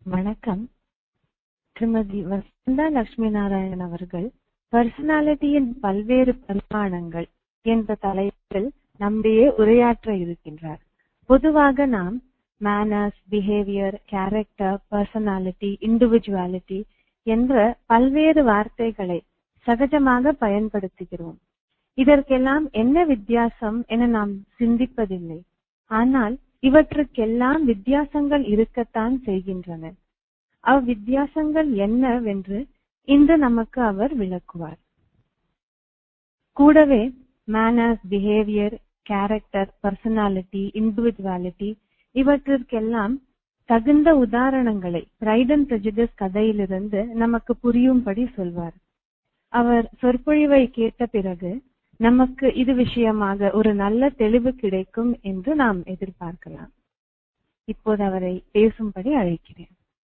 வணக்கம் திருமதி வசந்தா லட்சுமி நாராயணன் அவர்கள் பர்சனாலிட்டியின் பல்வேறு பரிமாணங்கள் என்ற தலைப்பில் நம்மிடையே உரையாற்ற இருக்கின்றார் பொதுவாக நாம் manners behaviour character personality individuality என்ற பல்வேறு வார்த்தைகளை சகஜமாக பயன்படுத்துகிறோம் இதற்கெல்லாம் என்ன வித்தியாசம் என நாம் சிந்திப்பதில்லை ஆனால் இவற்றுக்கெல்லாம் வித்தியாசங்கள் இருக்கத்தான் செய்கின்றன அவ்வித்தியாசங்கள் என்னவென்று இன்று நமக்கு அவர் விளக்குவார் கூடவே manners behaviour character personality individuality இவற்றிற்கெல்லாம் தகுந்த உதாரணங்களை பிரைட் அண்ட் பிரஜிடஸ் கதையிலிருந்து நமக்கு புரியும்படி சொல்வார் அவர் சொற்பொழிவை கேட்ட பிறகு நமக்கு இது விஷயமாக ஒரு நல்ல தெளிவு கிடைக்கும் என்று நாம் எதிர்பார்க்கலாம் இப்போது அவரை பேசும்படி அழைக்கிறேன்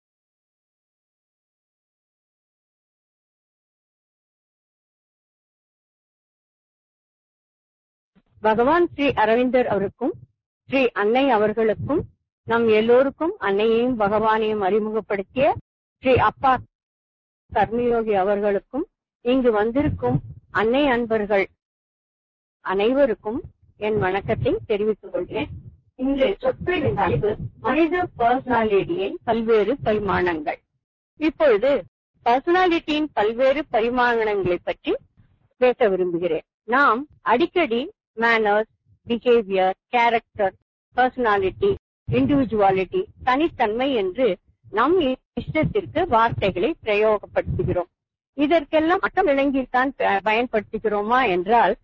பகவான் ஸ்ரீ அரவிந்தர் அவருக்கும் ஸ்ரீ அன்னை அவர்களுக்கும் நம் எல்லோருக்கும் அன்னையையும் பகவானையும் அறிமுகப்படுத்திய ஸ்ரீ அப்பா கர்மயோகி அவர்களுக்கும் இங்கு வந்திருக்கும் அன்னை அன்பர்கள் அனைவருக்கும் என் வணக்கத்தை தெரிவித்துக் கொள்கிறேன் இன்று சொற்களின் தலைப்பு மனித பர்சனாலிட்டியின் பல்வேறு பரிமாணங்கள் இப்பொழுது பர்சனாலிட்டியின் பல்வேறு பரிமாணங்களை பற்றி பேச விரும்புகிறேன் நாம் அடிக்கடி manners behaviour character personality individuality தனித்தன்மை என்று நம் இஷ்டத்திற்கு வார்த்தைகளை பிரயோகப்படுத்துகிறோம் இதற்கெல்லாம் மட்டம் விளங்கித்தான் பயன்படுத்துகிறோமா என்றால்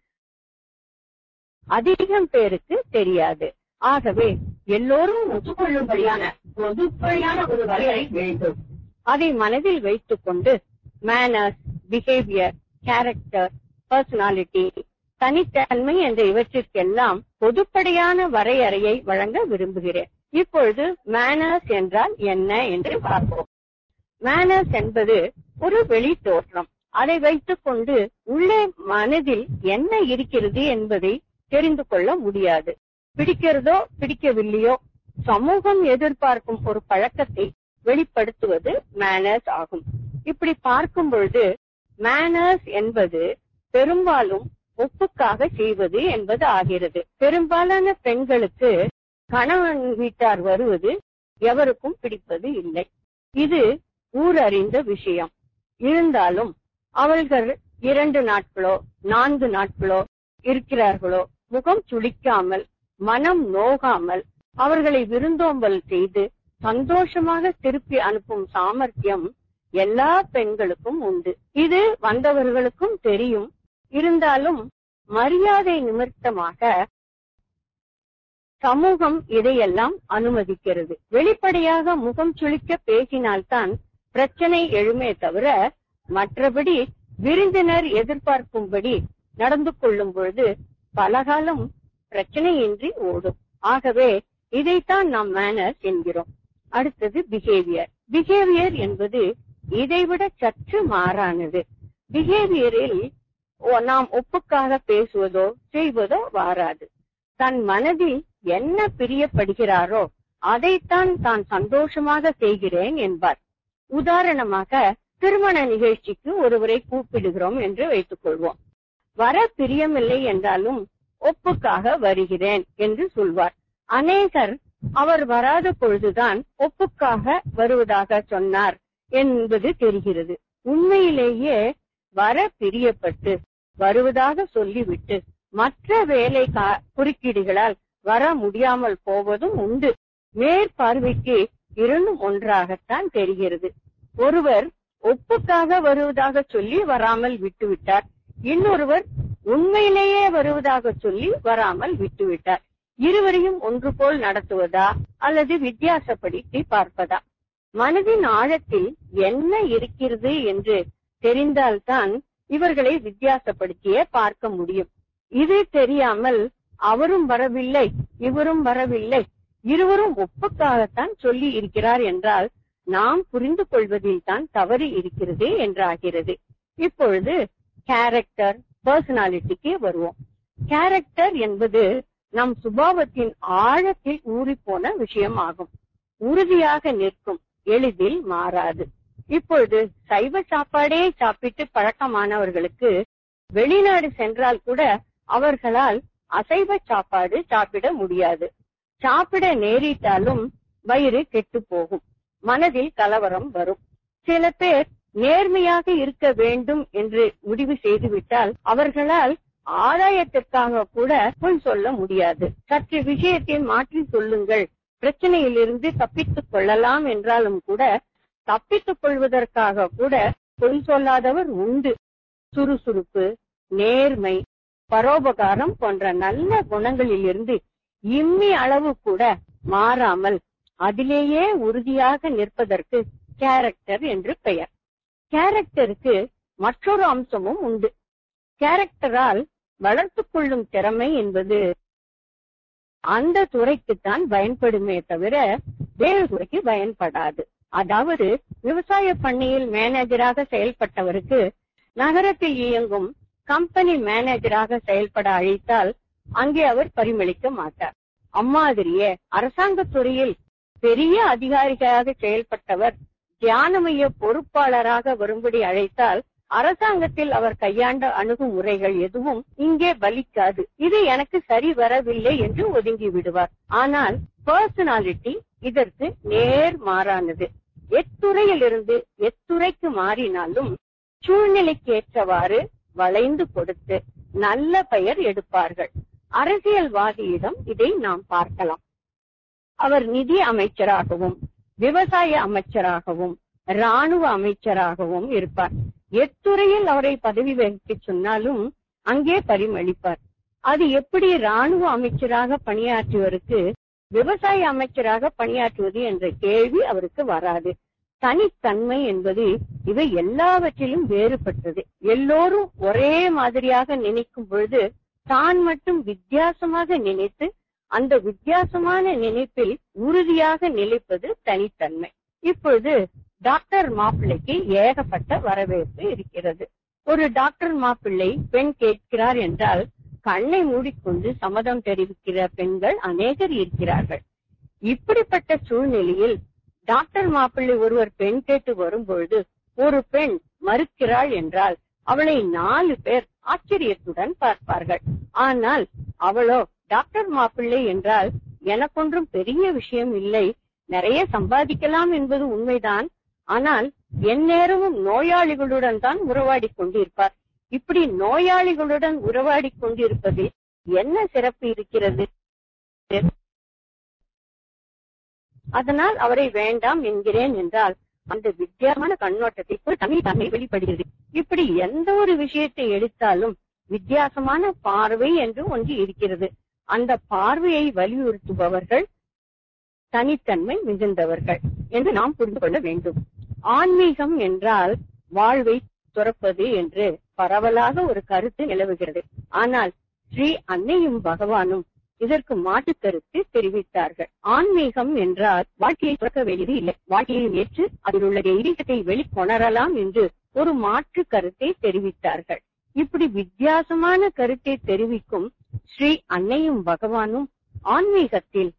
அதிகம் பேருக்கு தெரியாது ஆகவே எல்லோரும் ஒத்துக்கொள்ளும்படியான பொதுப்படியான ஒரு வரையறை வேண்டும் அதை மனதில் வைத்துக் கொண்டு மேனர்ஸ் பிஹேவியர் கேரக்டர் பர்சனாலிட்டி தனித்தன்மை என்ற இவற்றிற்கெல்லாம் பொதுப்படையான வரையறையை வழங்க விரும்புகிறேன் இப்பொழுது மேனர்ஸ் என்றால் என்ன என்று பார்ப்போம் மேனர்ஸ் என்பது ஒரு வெளி தோற்றம் அதை வைத்துக் கொண்டு உள்ளே மனதில் என்ன இருக்கிறது என்பதை தெரிந்து கொள்ள முடியாது பிடிக்கிறதோ பிடிக்கவில்லையோ சமூகம் எதிர்பார்க்கும் ஒரு பழக்கத்தை வெளிப்படுத்துவது மேனர்ஸ் ஆகும் இப்படி பார்க்கும் பொழுது மேனர்ஸ் என்பது பெரும்பாலும் ஒப்புக்காக செய்வது என்பது ஆகிறது பெரும்பாலான பெண்களுக்கு கணவன் வீட்டார் வருவது எவருக்கும் பிடிப்பது இல்லை இது ஊரறிந்த விஷயம் இருந்தாலும் அவர்கள் இரண்டு நாட்களோ நான்கு நாட்களோ இருக்கிறார்களோ முகம் சுளிக்காமல் மனம் நோகாமல் அவர்களை விருந்தோம்பல் செய்து சந்தோஷமாக திருப்பி அனுப்பும் சாமர்த்தியம் எல்லா பெண்களுக்கும் உண்டு இது வந்தவர்களுக்கும் தெரியும் இருந்தாலும் மரியாதை நிமித்தமாக சமூகம் இதையெல்லாம் அனுமதிக்கிறது வெளிப்படையாக முகம் சுளிக்க பேசினால்தான் பிரச்சனை எழுமே தவிர மற்றபடி விருந்தினர் எதிர்பார்க்கும்படி நடந்து கொள்ளும் பொழுது பலகாலம் பிரச்சனையின்றி ஓடும் ஆகவே இதைத்தான் நாம் மேனர்ஸ் என்கிறோம் அடுத்தது பிஹேவியர் பிஹேவியர் என்பது இதைவிட சற்று மாறானது பிஹேவியரில் நாம் ஒப்புக்காக பேசுவதோ செய்வதோ வாராது தன் மனதில் என்ன பிரியப்படுகிறாரோ அதைத்தான் தான் சந்தோஷமாக செய்கிறேன் என்பார் உதாரணமாக திருமண நிகழ்ச்சிக்கு ஒருவரை கூப்பிடுகிறோம் என்று வைத்துக் கொள்வோம் வர பிரியமில்லை என்றாலும் ஒப்புக்காக வருகிறேன் என்று சொல்வார் அநேகர் அவர் வராத பொழுதுதான் ஒப்புக்காக வருவதாக சொன்னார் என்பது தெரிகிறது உண்மையிலேயே வர பிரியப்பட்டு வருவதாக சொல்லிவிட்டு மற்ற வேலை குறுக்கீடுகளால் வர முடியாமல் போவதும் உண்டு மேற்பார்வைக்கு இரண்டும் ஒன்றாகத்தான் தெரிகிறது ஒருவர் ஒப்புக்காக வருவதாக சொல்லி வராமல் விட்டுவிட்டார் இன்னொருவர் உண்மையிலேயே வருவதாக சொல்லி வராமல் விட்டுவிட்டார் இருவரையும் ஒன்று போல் நடத்துவதா அல்லது வித்தியாசப்படுத்தி பார்ப்பதா மனதின் ஆழத்தில் என்ன இருக்கிறது என்று தெரிந்தால்தான் இவர்களை வித்தியாசப்படுத்தியே பார்க்க முடியும் இது தெரியாமல் அவரும் வரவில்லை இவரும் வரவில்லை இருவரும் ஒப்புக்காகத்தான் சொல்லி இருக்கிறார் என்றால் நாம் புரிந்து கொள்வதில் தான் தவறு இருக்கிறது என்றாகிறது இப்பொழுது கேரக்டர் பர்சனாலிட்டிக்கு வருவோம் கேரக்டர் என்பது நம் சுபாவத்தின் ஆழத்தில் ஊறிப்போன விஷயம் ஆகும் உறுதியாக நிற்கும் எளிதில் மாறாது இப்பொழுது சைவ சாப்பாடே சாப்பிட்டு பழக்கமானவர்களுக்கு வெளிநாடு சென்றால் கூட அவர்களால் அசைவ சாப்பாடு சாப்பிட முடியாது சாப்பிட நேரிட்டாலும் வயிறு கெட்டு போகும் மனதில் கலவரம் வரும் சில பேர் நேர்மையாக இருக்க வேண்டும் என்று முடிவு செய்துவிட்டால் அவர்களால் ஆதாயத்திற்காக கூட பொய் சொல்ல முடியாது சற்று விஷயத்தை மாற்றி சொல்லுங்கள் பிரச்சனையிலிருந்து தப்பித்துக் கொள்ளலாம் என்றாலும் கூட தப்பித்துக் கொள்வதற்காக கூட பொய் சொல்லாதவர் உண்டு சுறுசுறுப்பு நேர்மை பரோபகாரம் போன்ற நல்ல குணங்களில் இருந்து இம்மி அளவு கூட மாறாமல் அதிலேயே உறுதியாக நிற்பதற்கு கேரக்டர் என்று பெயர் கேரக்டருக்கு மற்றொரு அம்சமும் உண்டு கேரக்டரால் வளர்த்துக் கொள்ளும் திறமை என்பது அந்த துறைக்குத்தான் பயன்படுமே தவிர வேறு துறைக்கு பயன்படாது அதாவது விவசாய பண்ணையில் மேனேஜராக செயல்பட்டவருக்கு நகரத்தில் இயங்கும் கம்பெனி மேனேஜராக செயல்பட அழைத்தால் அங்கே அவர் பரிமளிக்க மாட்டார் அம்மாதிரியே அரசாங்கத் துறையில் பெரிய அதிகாரிகளாக செயல்பட்டவர் தியானமைய பொறுப்பாளராக வரும்படி அழைத்தால் அரசாங்கத்தில் அவர் கையாண்ட அணுகுமுறைகள் எதுவும் இங்கே பலிக்காது இது எனக்கு சரி வரவில்லை என்று ஒதுங்கி விடுவார் ஆனால் பர்சனாலிட்டி இதற்கு நேர் மாறானது எத்துறையிலிருந்து எத்துறைக்கு மாறினாலும் சூழ்நிலைக்கு ஏற்றவாறு வளைந்து கொடுத்து நல்ல பெயர் எடுப்பார்கள் அரசியல்வாதியிடம் இதை நாம் பார்க்கலாம் அவர் நிதி அமைச்சராகவும் விவசாய அமைச்சராகவும் ராணுவ அமைச்சராகவும் இருப்பார் எத்துறையில் அவரை பதவி வகிக்க சொன்னாலும் அங்கே பரிமளிப்பார் அது எப்படி ராணுவ அமைச்சராக பணியாற்றுவருக்கு விவசாய அமைச்சராக பணியாற்றுவது என்ற கேள்வி அவருக்கு வராது தனித்தன்மை என்பது இவை எல்லாவற்றிலும் வேறுபட்டது எல்லோரும் ஒரே மாதிரியாக நினைக்கும் பொழுது தான் மட்டும் வித்தியாசமாக நினைத்து அந்த வித்தியாசமான நினைப்பில் உறுதியாக நிலைப்பது தனித்தன்மை இப்பொழுது டாக்டர் மாப்பிள்ளைக்கு ஏகப்பட்ட வரவேற்பு இருக்கிறது ஒரு டாக்டர் மாப்பிள்ளை பெண் கேட்கிறார் என்றால் கண்ணை மூடிக்கொண்டு சம்மதம் தெரிவிக்கிற பெண்கள் அநேகர் இருக்கிறார்கள் இப்படிப்பட்ட சூழ்நிலையில் டாக்டர் மாப்பிள்ளை ஒருவர் பெண் கேட்டு வரும்பொழுது ஒரு பெண் மறுக்கிறாள் என்றால் அவளை நாலு பேர் ஆச்சரியத்துடன் பார்ப்பார்கள் ஆனால் அவளோ டாக்டர் மாப்பிள்ளை என்றால் எனக்கொன்றும் பெரிய விஷயம் இல்லை நிறைய சம்பாதிக்கலாம் என்பது உண்மைதான் ஆனால் எந்நேரமும் நோயாளிகளுடன் தான் உறவாடி கொண்டிருப்பார் இப்படி நோயாளிகளுடன் உறவாடி கொண்டிருப்பதில் என்ன சிறப்பு இருக்கிறது அதனால் அவரை வேண்டாம் என்கிறேன் என்றால் அந்த வித்தியாசமான கண்ணோட்டத்திற்கு தமிழ் தன்மை வெளிப்படுகிறது இப்படி எந்த ஒரு விஷயத்தை எடுத்தாலும் வித்தியாசமான பார்வை என்று ஒன்று இருக்கிறது அந்த பார்வையை வலியுறுத்துபவர்கள் தனித்தன்மை மிகுந்தவர்கள் என்று நாம் புரிந்து கொள்ள வேண்டும் ஆன்மீகம் என்றால் வாழ்வை துறப்பது என்று பரவலாக ஒரு கருத்து நிலவுகிறது ஆனால் ஸ்ரீ அன்னையும் பகவானும் இதற்கு மாற்று கருத்து தெரிவித்தார்கள் ஆன்மீகம் என்றால் வாழ்க்கையை துறக்க வேண்டியது இல்லை வாழ்க்கையை ஏற்று அதில் உள்ள தெய்வீகத்தை வெளிக்கொணரலாம் என்று ஒரு மாற்று கருத்தை தெரிவித்தார்கள் இப்படி வித்தியாசமான கருத்தை தெரிவிக்கும் ஸ்ரீ அன்னையும் பகவானும் ஆன்மீகத்தில்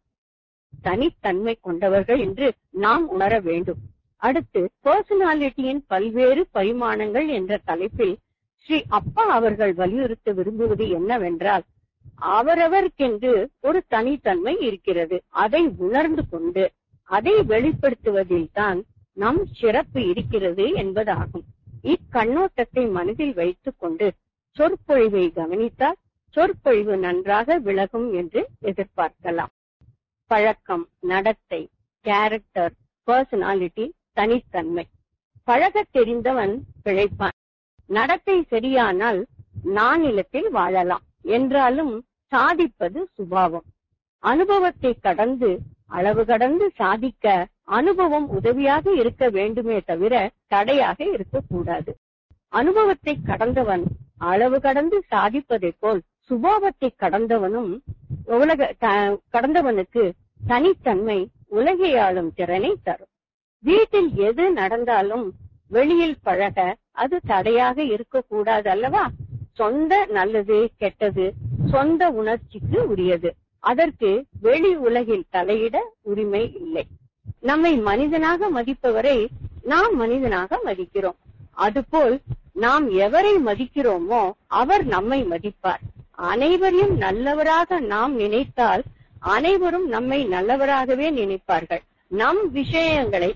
தனித்தன்மை கொண்டவர்கள் என்று நாம் உணர வேண்டும் அடுத்து பர்சனாலிட்டியின் பல்வேறு பரிமாணங்கள் என்ற தலைப்பில் ஸ்ரீ அப்பா அவர்கள் வலியுறுத்த விரும்புவது என்னவென்றால் அவரவருக்கென்று ஒரு தனித்தன்மை இருக்கிறது அதை உணர்ந்து கொண்டு அதை வெளிப்படுத்துவதில் தான் நம் சிறப்பு இருக்கிறது என்பதாகும் இக்கண்ணோட்டத்தை மனதில் வைத்துக் கொண்டு சொற்பொழிவை கவனித்தால் சொற்பொழிவு நன்றாக விளகும் என்று எதிர்பார்க்கலாம் பழக்கம் நடத்தை கேரக்டர் பர்சனாலிட்டி தனித்தன்மை பழகத் தெரிந்தவன் பிழைப்பான் நடத்தை சரியானால் நானிலத்தில் வாழலாம் என்றாலும் சாதிப்பது சுபாவம் அனுபவத்தை கடந்து அளவு கடந்து சாதிக்க அனுபவம் உதவியாக இருக்க வேண்டுமே தவிர தடையாக இருக்கக்கூடாது அனுபவத்தை கடந்தவன் அளவு கடந்து சாதிப்பதைப் போல் சுபாவத்தை கடந்தவனும் உலக த- கடந்தவனுக்கு தனித்தன்மை உலகை ஆளும் திறனை தரும் வீட்டில் எது நடந்தாலும் வெளியில் பழக அது தடையாக இருக்கக்கூடாது அல்லவா சொந்த நல்லது கெட்டது சொந்த உணர்ச்சிக்கு உரியது அதற்கு வெளி உலகில் தலையிட உரிமை இல்லை நம்மை மனிதனாக மதிப்பவரை நாம் மனிதனாக மதிக்கிறோம் அதுபோல் நாம் எவரை மதிக்கிறோமோ அவர் நம்மை மதிப்பார் அனைவரையும் நல்லவராக நாம் நினைத்தால் அனைவரும் நம்மை நல்லவராகவே நினைப்பார்கள் நம் விஷயங்களை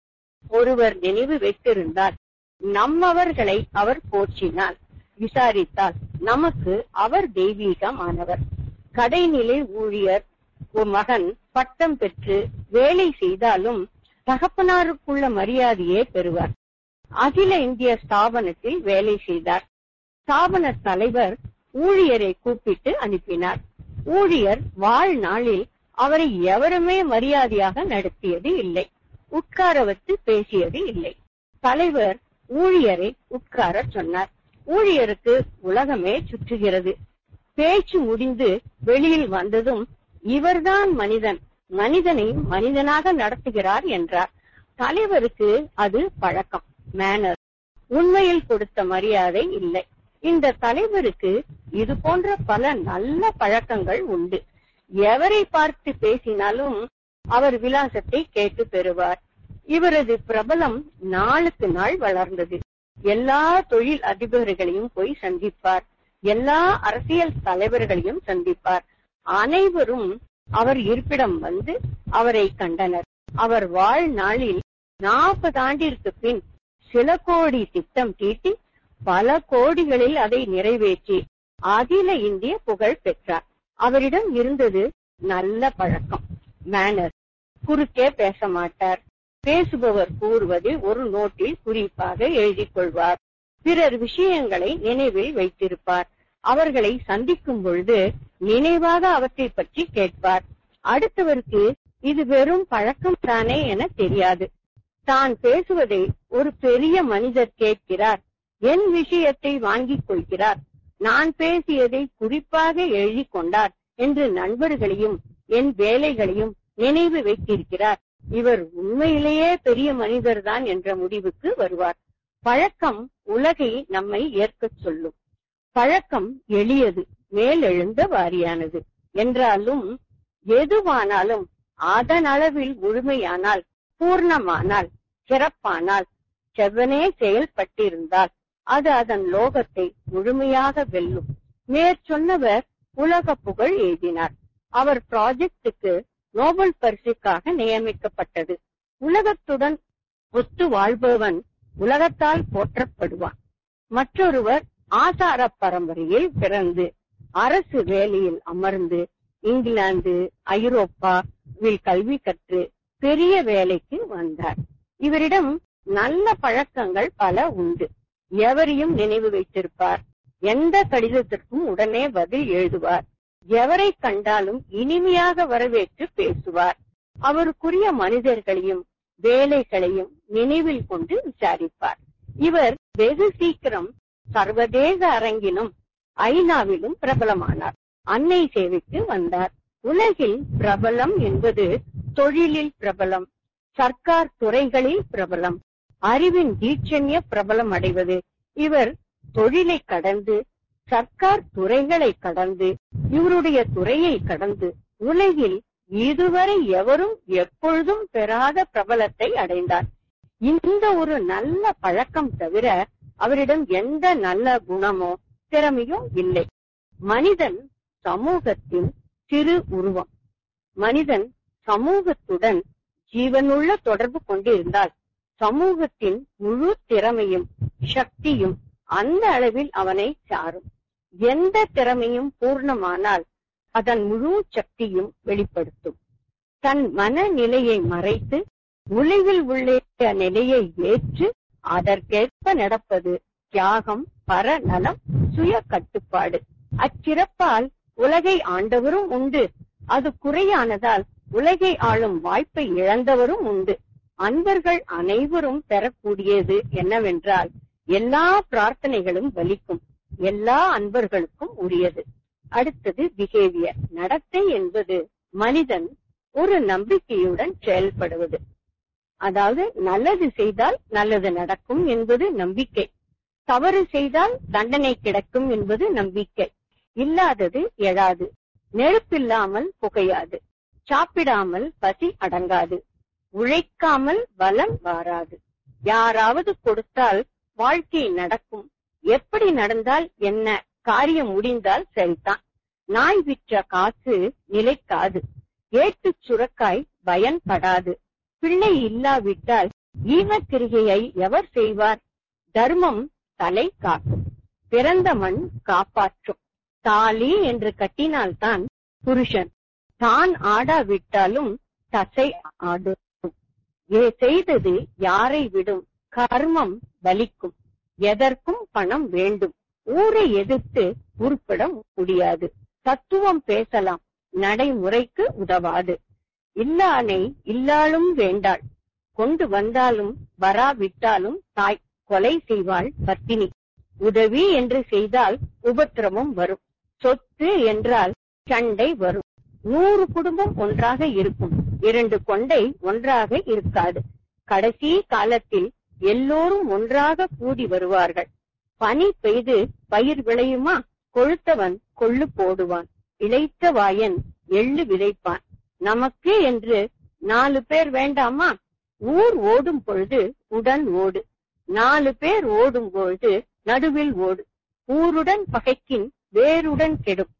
ஒருவர் நினைவு வைத்திருந்தால் நம்மவர்களை அவர் போற்றினால் விசாரித்தால் நமக்கு அவர் தெய்வீகமானவர் கடைநிலை ஊழியர் ஒரு மகன் பட்டம் பெற்று வேலை செய்தாலும் தகப்பனாருக்குள்ள மரியாதையே பெறுவார் அகில இந்திய ஸ்தாபனத்தில் வேலை செய்தார் ஸ்தாபன தலைவர் ஊழியரை கூப்பிட்டு அனுப்பினார் ஊழியர் வாழ்நாளில் அவரை எவருமே மரியாதையாக நடத்தியது இல்லை உட்கார வச்சு பேசியது இல்லை தலைவர் ஊழியரை உட்கார சொன்னார் ஊழியருக்கு உலகமே சுற்றுகிறது பேச்சு முடிந்து வெளியில் வந்ததும் இவர்தான் மனிதன் மனிதனை மனிதனாக நடத்துகிறார் என்றார் தலைவருக்கு அது பழக்கம் மேனர் உண்மையில் கொடுத்த மரியாதை இல்லை இந்த தலைவருக்கு இது போன்ற பல நல்ல பழக்கங்கள் உண்டு எவரை பார்த்து பேசினாலும் அவர் விலாசத்தை கேட்டு பெறுவார் இவரது பிரபலம் நாளுக்கு நாள் வளர்ந்தது எல்லா தொழில் அதிபர்களையும் போய் சந்திப்பார் எல்லா அரசியல் தலைவர்களையும் சந்திப்பார் அனைவரும் அவர் இருப்பிடம் வந்து அவரை கண்டனர் அவர் வாழ்நாளில் நாற்பது ஆண்டிற்கு பின் சில கோடி திட்டம் தீட்டி பல கோடிகளில் அதை நிறைவேற்றி அகில இந்திய புகழ் பெற்றார் அவரிடம் இருந்தது நல்ல பழக்கம் மேனர் குறுக்கே பேச மாட்டார் பேசுபவர் கூறுவதை ஒரு நோட்டில் குறிப்பாக எழுதிக் கொள்வார் பிறர் விஷயங்களை நினைவில் வைத்திருப்பார் அவர்களை சந்திக்கும் பொழுது நினைவாக அவற்றை பற்றி கேட்பார் அடுத்தவருக்கு இது வெறும் பழக்கம் தானே என தெரியாது தான் பேசுவதை ஒரு பெரிய மனிதர் கேட்கிறார் என் விஷயத்தை வாங்கிக் கொள்கிறார் நான் பேசியதை குறிப்பாக எழுதி கொண்டார் என்று நண்பர்களையும் என் வேலைகளையும் நினைவு வைத்திருக்கிறார் இவர் உண்மையிலேயே பெரிய மனிதர்தான் என்ற முடிவுக்கு வருவார் பழக்கம் உலகை நம்மை ஏற்கச் சொல்லும் பழக்கம் எளியது மேலெழுந்த வாரியானது என்றாலும் எதுவானாலும் அதன் அளவில் முழுமையானால் பூர்ணமானால் சிறப்பானால் செவ்வனே செயல்பட்டிருந்தால் அது அதன் லோகத்தை முழுமையாக வெல்லும் மேற்சொன்னவர் உலக புகழ் எழுதினார் அவர் ப்ராஜெக்டுக்கு நோபல் பரிசுக்காக நியமிக்கப்பட்டது உலகத்துடன் ஒத்து வாழ்பவன் உலகத்தால் போற்றப்படுவான் மற்றொருவர் ஆசார பரம்பரையில் பிறந்து அரசு வேலையில் அமர்ந்து இங்கிலாந்து ஐரோப்பாவில் கல்வி கற்று பெரிய வேலைக்கு வந்தார் இவரிடம் நல்ல பழக்கங்கள் பல உண்டு எவரையும் நினைவு வைத்திருப்பார் எந்த கடிதத்திற்கும் உடனே பதில் எழுதுவார் எவரை கண்டாலும் இனிமையாக வரவேற்று பேசுவார் அவருக்குரிய மனிதர்களையும் வேலைகளையும் நினைவில் கொண்டு விசாரிப்பார் இவர் வெகு சீக்கிரம் சர்வதேச அரங்கிலும் ஐநாவிலும் பிரபலமானார் அன்னை சேவைக்கு வந்தார் உலகில் பிரபலம் என்பது தொழிலில் பிரபலம் சர்க்கார் துறைகளில் பிரபலம் அறிவின் தீட்சண்ய பிரபலம் அடைவது இவர் தொழிலை கடந்து சர்க்கார் துறைகளை கடந்து இவருடைய துறையை கடந்து உலகில் இதுவரை எவரும் எப்பொழுதும் பெறாத பிரபலத்தை அடைந்தார் இந்த ஒரு நல்ல பழக்கம் தவிர அவரிடம் எந்த நல்ல குணமோ திறமையோ இல்லை மனிதன் சமூகத்தின் சிறு உருவம் மனிதன் சமூகத்துடன் ஜீவனுள்ள தொடர்பு கொண்டிருந்தால் சமூகத்தின் முழு திறமையும் சக்தியும் அந்த அளவில் அவனை சாரும் எந்த திறமையும் பூர்ணமானால் அதன் முழு சக்தியும் வெளிப்படுத்தும் தன் மனநிலையை மறைத்து உலகில் உள்ள நிலையை ஏற்று அதற்கேற்ப நடப்பது தியாகம் பரநலம் சுய கட்டுப்பாடு அச்சிறப்பால் உலகை ஆண்டவரும் உண்டு அது குறையானதால் உலகை ஆளும் வாய்ப்பை இழந்தவரும் உண்டு அன்பர்கள் அனைவரும் பெறக்கூடியது என்னவென்றால் எல்லா பிரார்த்தனைகளும் பலிக்கும் எல்லா அன்பர்களுக்கும் உரியது அடுத்தது பிஹேவியர் நடத்தை என்பது மனிதன் ஒரு நம்பிக்கையுடன் செயல்படுவது அதாவது நல்லது செய்தால் நல்லது நடக்கும் என்பது நம்பிக்கை தவறு செய்தால் தண்டனை கிடைக்கும் என்பது நம்பிக்கை இல்லாதது எழாது நெருப்பில்லாமல் புகையாது சாப்பிடாமல் பசி அடங்காது உழைக்காமல் பலம் வாராது யாராவது கொடுத்தால் வாழ்க்கை நடக்கும் எப்படி நடந்தால் என்ன காரியம் முடிந்தால் சரிதான் நாய் விற்ற காசு நிலைக்காது ஏட்டுச் சுரக்காய் பயன்படாது பிள்ளை இல்லாவிட்டால் ஈமக்கிரிகையை எவர் செய்வார் தர்மம் தலை காக்கும் பிறந்த மண் காப்பாற்றும் தாலி என்று கட்டினால்தான் புருஷன் தான் ஆடாவிட்டாலும் தசை ஆடும் ஏ செய்தது யாரை விடும் கர்மம் பலிக்கும் எதற்கும் பணம் வேண்டும் ஊரை எதிர்த்து உருப்பிட முடியாது தத்துவம் பேசலாம் நடைமுறைக்கு உதவாது இல்லானை இல்லாலும் வேண்டாள் கொண்டு வந்தாலும் வராவிட்டாலும் தாய் கொலை செய்வாள் பத்தினி உதவி என்று செய்தால் உபத்திரமும் வரும் சொத்து என்றால் சண்டை வரும் நூறு குடும்பம் ஒன்றாக இருக்கும் இரண்டு கொண்டை ஒன்றாக இருக்காது கடைசி காலத்தில் எல்லோரும் ஒன்றாக கூடி வருவார்கள் பனி பெய்து பயிர் விளையுமா கொழுத்தவன் கொள்ளு போடுவான் இளைத்த வாயன் எள்ளு விதைப்பான் நமக்கு என்று நாலு பேர் வேண்டாமா ஊர் ஓடும் பொழுது உடன் ஓடு நாலு பேர் ஓடும் பொழுது நடுவில் ஓடு ஊருடன் பகைக்கின் வேருடன் கெடும்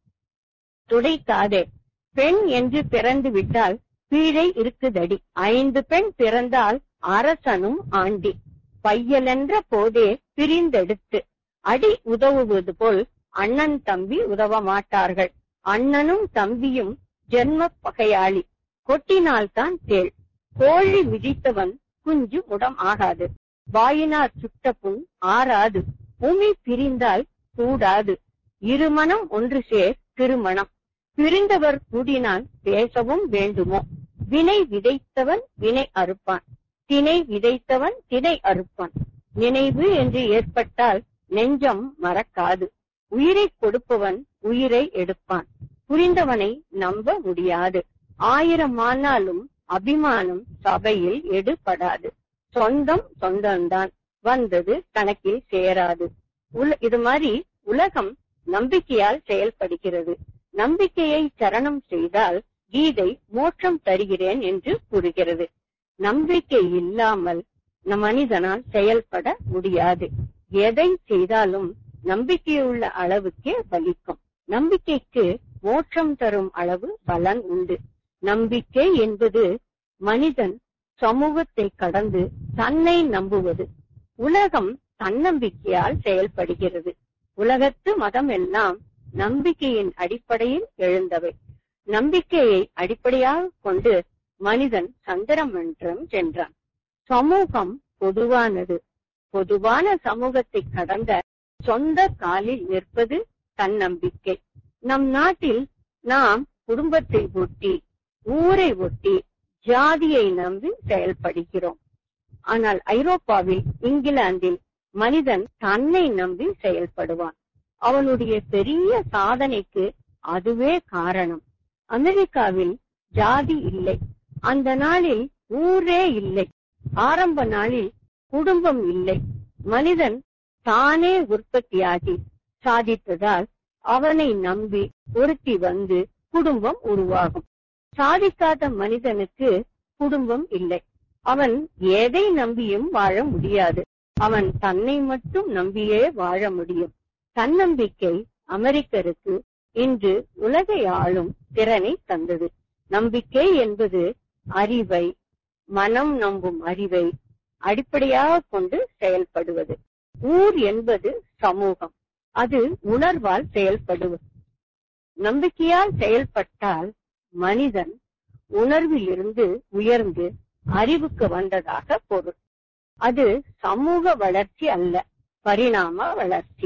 துடைக்காதே பெண் என்று பிறந்து விட்டால் பீழை இருக்குதடி ஐந்து பெண் பிறந்தால் அரசனும் ஆண்டி பையலென்ற போதே பிரிந்தெடுத்து அடி உதவுவது போல் அண்ணன் தம்பி உதவ மாட்டார்கள் அண்ணனும் தம்பியும் ஜென்ம பகையாளி கொட்டினால்தான் தேள் கோழி மிதித்தவன் குஞ்சு முடம் ஆகாது வாயினார் சுட்ட புண் ஆறாது பூமி பிரிந்தால் கூடாது இருமனம் ஒன்று சேர் திருமணம் பிரிந்தவர் கூடினால் பேசவும் வேண்டுமோ வினை விதைத்தவன் வினை அறுப்பான் திணை விதைத்தவன் திணை அறுப்பான் நினைவு என்று ஏற்பட்டால் நெஞ்சம் மறக்காது உயிரை கொடுப்பவன் உயிரை எடுப்பான் புரிந்தவனை நம்ப முடியாது ஆயிரம் ஆனாலும் அபிமானம் சபையில் எடுபடாது சொந்தம் சொந்தம்தான் வந்தது கணக்கில் சேராது உல இது மாதிரி உலகம் நம்பிக்கையால் செயல்படுகிறது நம்பிக்கையை சரணம் செய்தால் கீதை மோட்சம் தருகிறேன் என்று கூறுகிறது நம்பிக்கை இல்லாமல் நம் மனிதனால் செயல்பட முடியாது எதை செய்தாலும் நம்பிக்கையுள்ள அளவுக்கே பலிக்கும் நம்பிக்கைக்கு மோட்சம் தரும் அளவு பலன் உண்டு நம்பிக்கை என்பது மனிதன் சமூகத்தை கடந்து தன்னை நம்புவது உலகம் தன்னம்பிக்கையால் செயல்படுகிறது உலகத்து மதம் எல்லாம் நம்பிக்கையின் அடிப்படையில் எழுந்தவை நம்பிக்கையை அடிப்படையாக கொண்டு மனிதன் சந்திரமன்றம் சென்றான் சமூகம் பொதுவானது பொதுவான சமூகத்தை கடந்த சொந்த காலில் நிற்பது தன்னம்பிக்கை நம் நாட்டில் நாம் குடும்பத்தை ஒட்டி ஊரை ஒட்டி ஜாதியை நம்பி செயல்படுகிறோம் ஆனால் ஐரோப்பாவில் இங்கிலாந்தில் மனிதன் தன்னை நம்பி செயல்படுவான் அவனுடைய பெரிய சாதனைக்கு அதுவே காரணம் அமெரிக்காவில் ஜாதி இல்லை அந்த நாளில் ஊரே இல்லை ஆரம்ப நாளில் குடும்பம் இல்லை மனிதன் தானே உற்பத்தியாகி சாதித்ததால் அவனை நம்பி ஒருத்தி வந்து குடும்பம் உருவாகும் சாதிக்காத மனிதனுக்கு குடும்பம் இல்லை அவன் எதை நம்பியும் வாழ முடியாது அவன் தன்னை மட்டும் நம்பியே வாழ முடியும் தன்னம்பிக்கை அமெரிக்கருக்கு இன்று உலகை ஆளும் திறனை தந்தது நம்பிக்கை என்பது அறிவை மனம் நம்பும் அறிவை அடிப்படையாக கொண்டு செயல்படுவது ஊர் என்பது சமூகம் அது உணர்வால் செயல்படுவது நம்பிக்கையால் செயல்பட்டால் மனிதன் உணர்வில் இருந்து உயர்ந்து அறிவுக்கு வந்ததாக பொருள் அது சமூக வளர்ச்சி அல்ல பரிணாம வளர்ச்சி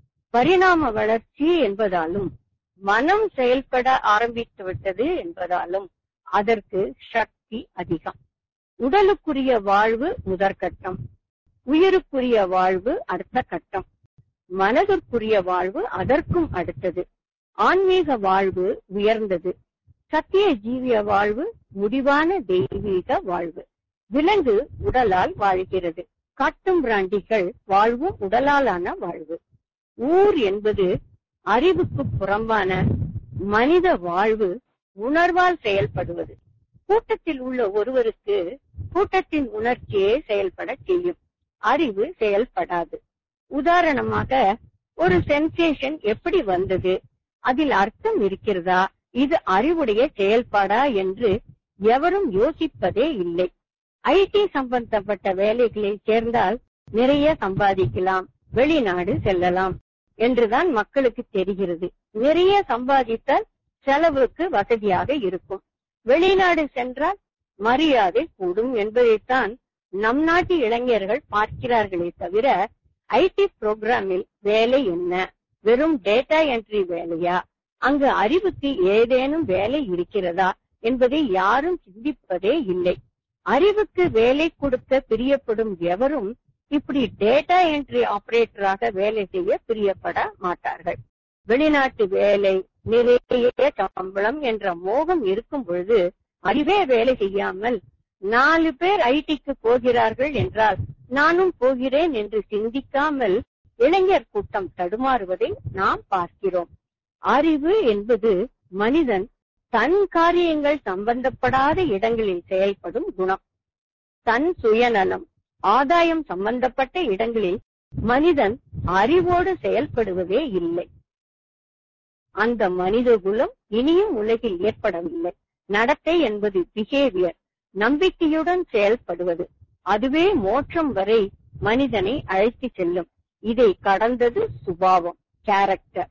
பரிணாம வளர்ச்சி என்பதாலும் மனம் செயல்பட ஆரம்பித்து விட்டது என்பதாலும் அதற்கு சக்தி அதிகம் உடலுக்குரிய வாழ்வு முதற்கட்டம் உயிருக்குரிய வாழ்வு அடுத்த கட்டம் மனதிற்குரிய வாழ்வு அதற்கும் அடுத்தது ஆன்மீக வாழ்வு உயர்ந்தது சத்திய ஜீவிய வாழ்வு முடிவான தெய்வீக வாழ்வு விலங்கு உடலால் வாழ்கிறது காட்டும் பிராண்டிகள் வாழ்வும் உடலாலான வாழ்வு ஊர் என்பது அறிவுக்கு புறம்பான மனித வாழ்வு உணர்வால் செயல்படுவது கூட்டத்தில் உள்ள ஒருவருக்கு கூட்டத்தின் உணர்ச்சியே செயல்பட செய்யும் அறிவு செயல்படாது உதாரணமாக ஒரு சென்சேஷன் எப்படி வந்தது அதில் அர்த்தம் இருக்கிறதா இது அறிவுடைய செயல்பாடா என்று எவரும் யோசிப்பதே இல்லை ஐடி சம்பந்தப்பட்ட வேலைகளை சேர்ந்தால் நிறைய சம்பாதிக்கலாம் வெளிநாடு செல்லலாம் என்றுதான் மக்களுக்கு தெரிகிறது நிறைய சம்பாதித்தால் செலவுக்கு வசதியாக இருக்கும் வெளிநாடு சென்றால் மரியாதை கூடும் என்பதைத்தான் நம் நாட்டு இளைஞர்கள் பார்க்கிறார்களே தவிர ஐடி புரோகிராமில் வேலை என்ன வெறும் டேட்டா என்ட்ரி வேலையா அங்கு அறிவுக்கு ஏதேனும் வேலை இருக்கிறதா என்பதை யாரும் சிந்திப்பதே இல்லை அறிவுக்கு வேலை கொடுக்க பிரியப்படும் எவரும் இப்படி டேட்டா என்ட்ரி ஆபரேட்டராக வேலை செய்ய பிரியப்பட மாட்டார்கள் வெளிநாட்டு வேலை நிறைய சம்பளம் என்ற மோகம் இருக்கும் பொழுது அறிவே வேலை செய்யாமல் நாலு பேர் ஐடிக்கு போகிறார்கள் என்றால் நானும் போகிறேன் என்று சிந்திக்காமல் இளைஞர் கூட்டம் தடுமாறுவதை நாம் பார்க்கிறோம் அறிவு என்பது மனிதன் தன் காரியங்கள் சம்பந்தப்படாத இடங்களில் செயல்படும் குணம் தன் சுயநலம் ஆதாயம் சம்பந்தப்பட்ட இடங்களில் மனிதன் அறிவோடு செயல்படுவதே இல்லை அந்த மனித குலம் இனியும் உலகில் ஏற்படவில்லை நடத்தை என்பது பிஹேவியர் நம்பிக்கையுடன் செயல்படுவது அதுவே மோட்சம் வரை மனிதனை அழைத்து செல்லும் இதை கடந்தது சுபாவம் கேரக்டர்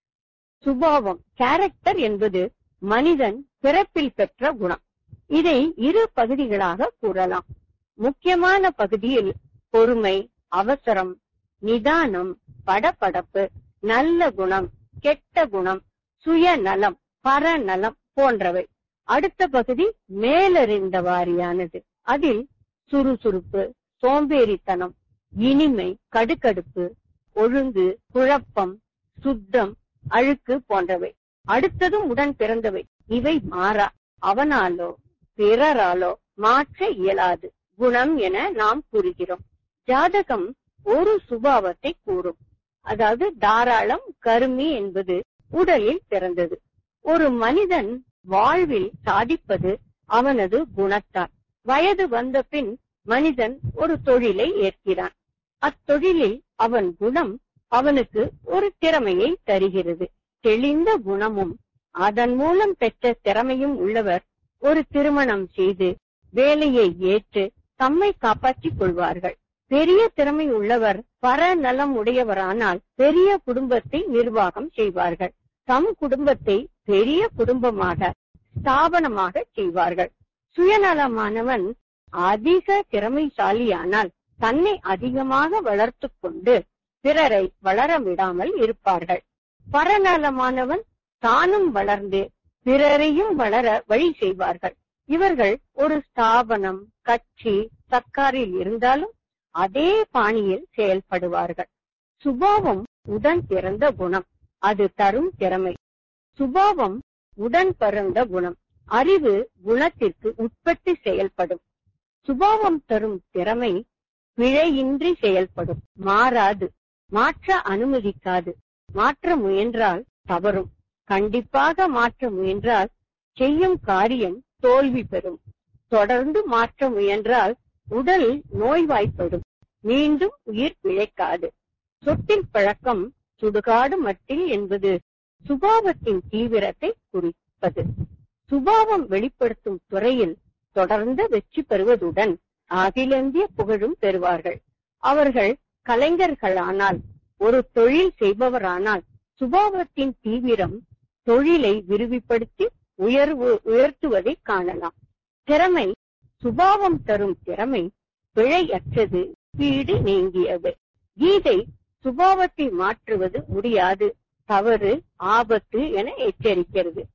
சுபாவம் கேரக்டர் என்பது மனிதன் பிறப்பில் பெற்ற குணம் இதை இரு பகுதிகளாக கூறலாம் முக்கியமான பகுதியில் பொறுமை அவசரம் நிதானம் படபடப்பு நல்ல குணம் கெட்ட குணம் சுயநலம் பரநலம் போன்றவை அடுத்த பகுதி மேலறிந்த வாரியானது அதில் சுறுசுறுப்பு சோம்பேறித்தனம் இனிமை கடுக்கடுப்பு ஒழுங்கு குழப்பம் சுத்தம் அழுக்கு போன்றவை அடுத்ததும் உடன் பிறந்தவை இவை மாறா அவனாலோ பிறராலோ மாற்ற இயலாது குணம் என நாம் கூறுகிறோம் ஜாதகம் ஒரு சுபாவத்தை கூறும் அதாவது தாராளம் கருமி என்பது உடலில் பிறந்தது ஒரு மனிதன் வாழ்வில் சாதிப்பது அவனது குணத்தால் வயது வந்த பின் மனிதன் ஒரு தொழிலை ஏற்கிறான் அத்தொழிலில் அவன் குணம் அவனுக்கு ஒரு திறமையை தருகிறது தெளிந்த குணமும் அதன் மூலம் பெற்ற திறமையும் உள்ளவர் ஒரு திருமணம் செய்து வேலையை ஏற்று தம்மை காப்பாற்றிக் கொள்வார்கள் பெரிய திறமை உள்ளவர் பரநலம் உடையவரானால் பெரிய குடும்பத்தை நிர்வாகம் செய்வார்கள் தம் குடும்பத்தை பெரிய குடும்பமாக ஸ்தாபனமாக செய்வார்கள் சுயநலமானவன் அதிக திறமைசாலியானால் தன்னை அதிகமாக வளர்த்து கொண்டு பிறரை வளர விடாமல் இருப்பார்கள் பரநலமானவன் தானும் வளர்ந்து பிறரையும் வளர வழி செய்வார்கள் இவர்கள் ஒரு ஸ்தாபனம் கட்சி சர்க்காரில் இருந்தாலும் அதே பாணியில் செயல்படுவார்கள் சுபாவம் உடன் பிறந்த குணம் அது தரும் திறமை சுபாவம் உடன் பிறந்த குணம் அறிவு குணத்திற்கு உட்பட்டு செயல்படும் சுபாவம் தரும் திறமை பிழையின்றி செயல்படும் மாறாது மாற்ற அனுமதிக்காது மாற்ற முயன்றால் தவறும் கண்டிப்பாக மாற்ற முயன்றால் செய்யும் காரியம் தோல்வி பெறும் தொடர்ந்து மாற்ற முயன்றால் உடல் நோய்வாய்ப்படும் மீண்டும் உயிர் பிழைக்காது சொட்டில் பழக்கம் சுடுகாடு மட்டில் என்பது சுபாவத்தின் தீவிரத்தை குறிப்பது சுபாவம் வெளிப்படுத்தும் துறையில் தொடர்ந்து வெற்றி பெறுவதுடன் அகிலேந்திய புகழும் பெறுவார்கள் அவர்கள் கலைஞர்களானால் ஒரு தொழில் செய்பவரானால் சுபாவத்தின் தீவிரம் தொழிலை விரிவுபடுத்தி உயர்வு உயர்த்துவதை காணலாம் திறமை சுபாவம் தரும் திறமை பிழையற்றது வீடு நீங்கியது கீதை சுபாவத்தை மாற்றுவது முடியாது தவறு ஆபத்து என எச்சரிக்கிறது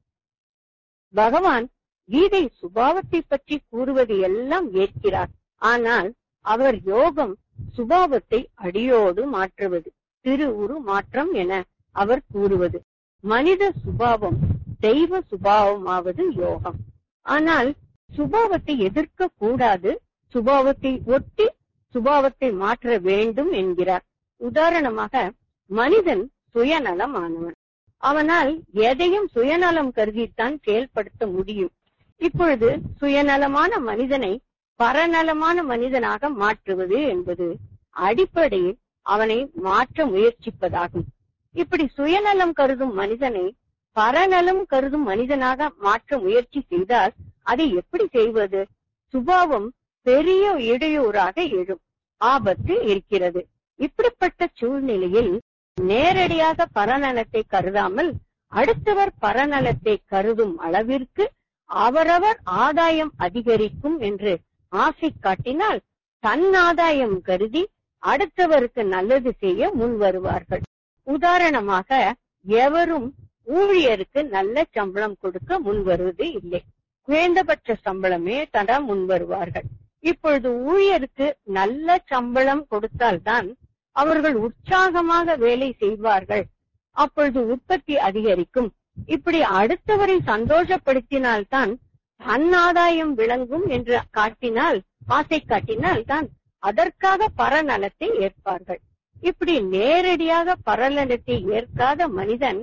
பகவான் கீதை சுபாவத்தை பற்றி கூறுவது எல்லாம் ஏற்கிறார் ஆனால் அவர் யோகம் சுபாவத்தை அடியோடு மாற்றுவது திரு உரு மாற்றம் என அவர் கூறுவது மனித சுபாவம் தெய்வ சுபாவமாவது யோகம் ஆனால் சுபாவத்தை எதிர்க்க கூடாது சுபாவத்தை ஒட்டி சுபாவத்தை மாற்ற வேண்டும் என்கிறார் உதாரணமாக மனிதன் சுயநலமானவன் அவனால் எதையும் சுயநலம் கருதித்தான் செயல்படுத்த முடியும் இப்பொழுது சுயநலமான மனிதனை பரநலமான மனிதனாக மாற்றுவது என்பது அடிப்படையில் அவனை மாற்ற முயற்சிப்பதாகும் இப்படி சுயநலம் கருதும் மனிதனை பரநலம் கருதும் மனிதனாக மாற்ற முயற்சி செய்தால் அதை எப்படி செய்வது சுபாவம் பெரிய இடையூறாக எழும் ஆபத்து இருக்கிறது இப்படிப்பட்ட சூழ்நிலையில் நேரடியாக பரநலத்தை கருதாமல் அடுத்தவர் பரநலத்தை கருதும் அளவிற்கு அவரவர் ஆதாயம் அதிகரிக்கும் என்று ஆசை காட்டினால் தன் ஆதாயம் கருதி அடுத்தவருக்கு நல்லது செய்ய முன் வருவார்கள் உதாரணமாக எவரும் ஊழியருக்கு நல்ல சம்பளம் கொடுக்க முன் வருவது இல்லை குறைந்தபட்ச சம்பளமே தர முன் வருவார்கள் இப்பொழுது ஊழியருக்கு நல்ல சம்பளம் கொடுத்தால்தான் அவர்கள் உற்சாகமாக வேலை செய்வார்கள் அப்பொழுது உற்பத்தி அதிகரிக்கும் இப்படி அடுத்தவரை சந்தோஷப்படுத்தினால்தான் தன் ஆதாயம் விளங்கும் என்று காட்டினால் ஆசை காட்டினால் தான் அதற்காக பரநலத்தை ஏற்பார்கள் இப்படி நேரடியாக பரநலத்தை ஏற்காத மனிதன்